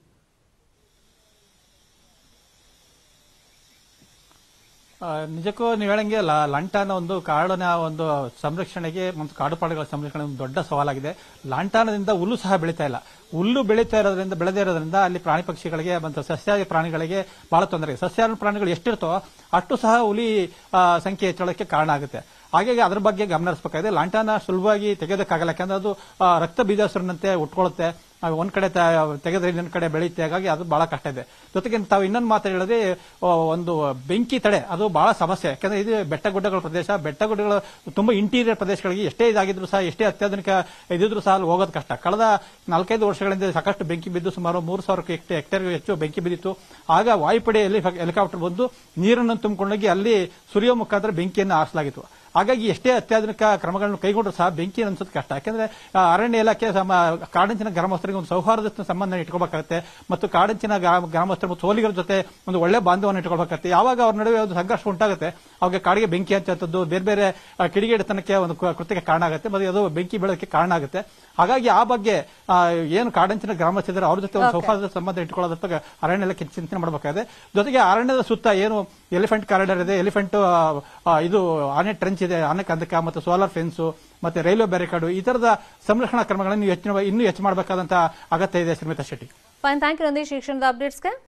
ಆ, ನಿಜಕ್ಕೂ ನೀವು ಹೇಳಂಗೆ ಲ- ಲಾಂಟಾನ ಒಂದು ಕಾಡಿನ ಒಂದು ಸಂರಕ್ಷಣೆಗೆ ಮತ್ತು ಕಾಡುಪಾಡುಗಳ ಸಂರಕ್ಷಣೆ ಒಂದು ದೊಡ್ಡ ಸವಾಲಾಗಿದೆ ಲಾಂಟಾನದಿಂದ ಹುಲ್ಲು ಸಹ ಬೆಳೀತಾ ಇಲ್ಲ ಹುಲ್ಲು ಬೆಳೀತಾ ಇರೋದ್ರಿಂದ ಬೆಳೆದೇ ಇರೋದ್ರಿಂದ ಅಲ್ಲಿ ಪ್ರಾಣಿ ಪಕ್ಷಿಗಳಿಗೆ ಮತ್ತು ಸಸ್ಯಾಹಾರಿ ಪ್ರಾಣಿಗಳಿಗೆ ಬಹಳ ತೊಂದರೆ ಇದೆ. ಸಸ್ಯಾಹಾರಿ ಪ್ರಾಣಿಗಳು ಎಷ್ಟಿರ್ತೋ ಅಷ್ಟು ಸಹ ಹುಲಿ ಆ, ಸಂಖ್ಯೆ ಹೆಚ್ಚಳಕ್ಕೆ ಕಾರಣ ಆಗುತ್ತೆ ಹಾಗಾಗಿ ಅದ್ರ ಬಗ್ಗೆ ಗಮನ ಹರಿಸಬೇಕಾಗಿದೆ ಲಾಂಟಾನ ಸುಲಭವಾಗಿ ತೆಗೆಯೋದಕ್ಕಾಗಲ್ಲ ಯಾಕಂದ್ರೆ ಅದು ಆ, ರಕ್ತ ಬೀಜಾಸುರನಂತೆ ಉಟ್ಕೊಳ್ಳುತ್ತೆ ಆ, ಒಂದ್ ಕಡೆ ತ- ತೆಗೆದ್ರೆ ಇನ್ನೊಂದ್ ಕಡೆ ಬೆಳೆಯುತ್ತೆ ಹಾಗಾಗಿ ಅದು ಬಹಳ ಕಷ್ಟ ಇದೆ ಜೊತೆಗೆ ತಾವು ಇನ್ನೊಂದು ಮಾತು ಹೇಳಿದ್ರೆ ಆ, ಒಂದು ಬೆಂಕಿ ತಡೆ ಅದು ಬಹಳ ಸಮಸ್ಯೆ ಯಾಕಂದ್ರೆ ಇದು ಬೆಟ್ಟ ಗುಡ್ಡಗಳ ಪ್ರದೇಶ ಬೆಟ್ಟ ಗುಡ್ಡಗಳು ತುಂಬಾ ಇಂಟೀರಿಯರ್ ಪ್ರದೇಶಗಳಿಗೆ ಎಷ್ಟೇ ಇದಾಗಿದ್ರು ಸಹ ಎಷ್ಟೇ ಅತ್ಯಾಧುನಿಕ ಇದಿದ್ರು ಸಹ ಅಲ್ಲಿ ಹೋಗೋದು ಕಷ್ಟ ಕಳೆದ ನಾಲ್ಕೈದು ವರ್ಷಗಳಿಂದ ಸಾಕಷ್ಟು ಬೆಂಕಿ ಬಿದ್ದು ಸುಮಾರು ಮೂರು ಸಾವಿರಕ್ಕೆ ಹೆಕ್ಟೇರ್ಗೆ ಹೆಚ್ಚು ಬೆಂಕಿ ಬಿದ್ದಿತ್ತು ಆಗ ವಾಯುಪಡೆಯಲ್ಲಿ ಹೆಲಿಕಾಪ್ಟರ್ ಬಂದು ನೀರನ್ನು ತುಂಬಿಕೊಂಡೋಗಿ ಅಲ್ಲಿ ಸುರಿಯೋ ಮುಖಾಂತರ ಬೆಂಕಿಯನ್ನು ಆರಿಸಲಾಗಿತ್ತು ಹಾಗಾಗಿ ಎಷ್ಟೇ ಅತ್ಯಾಧುನಿಕ ಕ್ರಮಗಳನ್ನು ಕೈಗೊಂಡ್ರು ಸಹ ಬೆಂಕಿ ಅನ್ಸೋದು ಕಷ್ಟ ಯಾಕಂದ್ರೆ ಆ, ಅರಣ್ಯ ಇಲಾಖೆ ಸಮ ಕಾಡಂಚಿನ ಗ್ರಾಮಸ್ಥರಿಗೆ ಒಂದು ಸೌಹಾರ್ದ ಸಂಬಂಧ ಇಟ್ಕೋಬೇಕಾಗುತ್ತೆ ಮತ್ತು ಕಾಡಂಚಿನ ಗ್ರಾಮ- ಗ್ರಾಮಸ್ಥರು ಮತ್ತು ಸೋಲಿಗರ ಜೊತೆ ಒಂದು ಒಳ್ಳೆ ಬಾಂಧವವನ್ನು ಇಟ್ಕೊಳ್ಬೇಕಾಗುತ್ತೆ ಯಾವಾಗ ಅವ್ರ ನಡುವೆ ಒಂದು ಸಂಘರ್ಷ ಉಂಟಾಗುತ್ತೆ ಅವಾಗ ಕಾಡಿಗೆ ಬೆಂಕಿ ಹಚ್ಚುವಂಥದ್ದು ಬೇರೆ ಬೇರೆ ಆ, ಕಿಡಿಗೇಡಿತನಕ್ಕೆ ಒಂದು ಕ- ಕೃತ್ಯಕ್ಕೆ ಕಾರಣ ಆಗುತ್ತೆ ಮತ್ತು ಅದು ಬೆಂಕಿ ಬೆಳಕ್ಕೆ ಕಾರಣ ಆಗುತ್ತೆ ಹಾಗಾಗಿ ಆ ಬಗ್ಗೆ ಆ, ಏನು ಕಾಡಂಚಿನ ಗ್ರಾಮಸ್ಥರು ಅವ್ರ ಜೊತೆ ಒಂದು Okay. ಸೌಹಾರ್ದ ಸಂಬಂಧ ಇಟ್ಕೊಳ್ಳೋದ್ರ ಬಗ್ಗೆ ಅರಣ್ಯ ಇಲಾಖೆ ಚಿಂತನೆ ಮಾಡಬೇಕಾಗಿದೆ ಜೊತೆಗೆ ಅರಣ್ಯದ ಸುತ್ತ ಏನು ಎಲಿಫೆಂಟ್ ಕಾರಿಡಾರ್ ಇದೆ ಎಲಿಫೆಂಟ್ ಇದು ಆನೆ ಟ್ರೆಂಚ್ ಇದೆ ಆನೆ ಕಂದಕ ಮತ್ತು ಸೋಲಾರ್ ಫೆನ್ಸ್ ಮತ್ತೆ ರೈಲ್ವೆ ಬ್ಯಾರಿಕಾರ್ಡು ಈ ತರದ ಸಂರಕ್ಷಣಾ ಕ್ರಮಗಳನ್ನು ಹೆಚ್ಚಿನ ಇನ್ನೂ ಹೆಚ್ಚು ಮಾಡಬೇಕಾದಂತ ಅಗತ್ಯ ಇದೆ Shrimita Shetty fine thank you Nandish ಶಿಕ್ಷಣದ ಅಪ್ಡೇಟ್ಸ್ಗೆ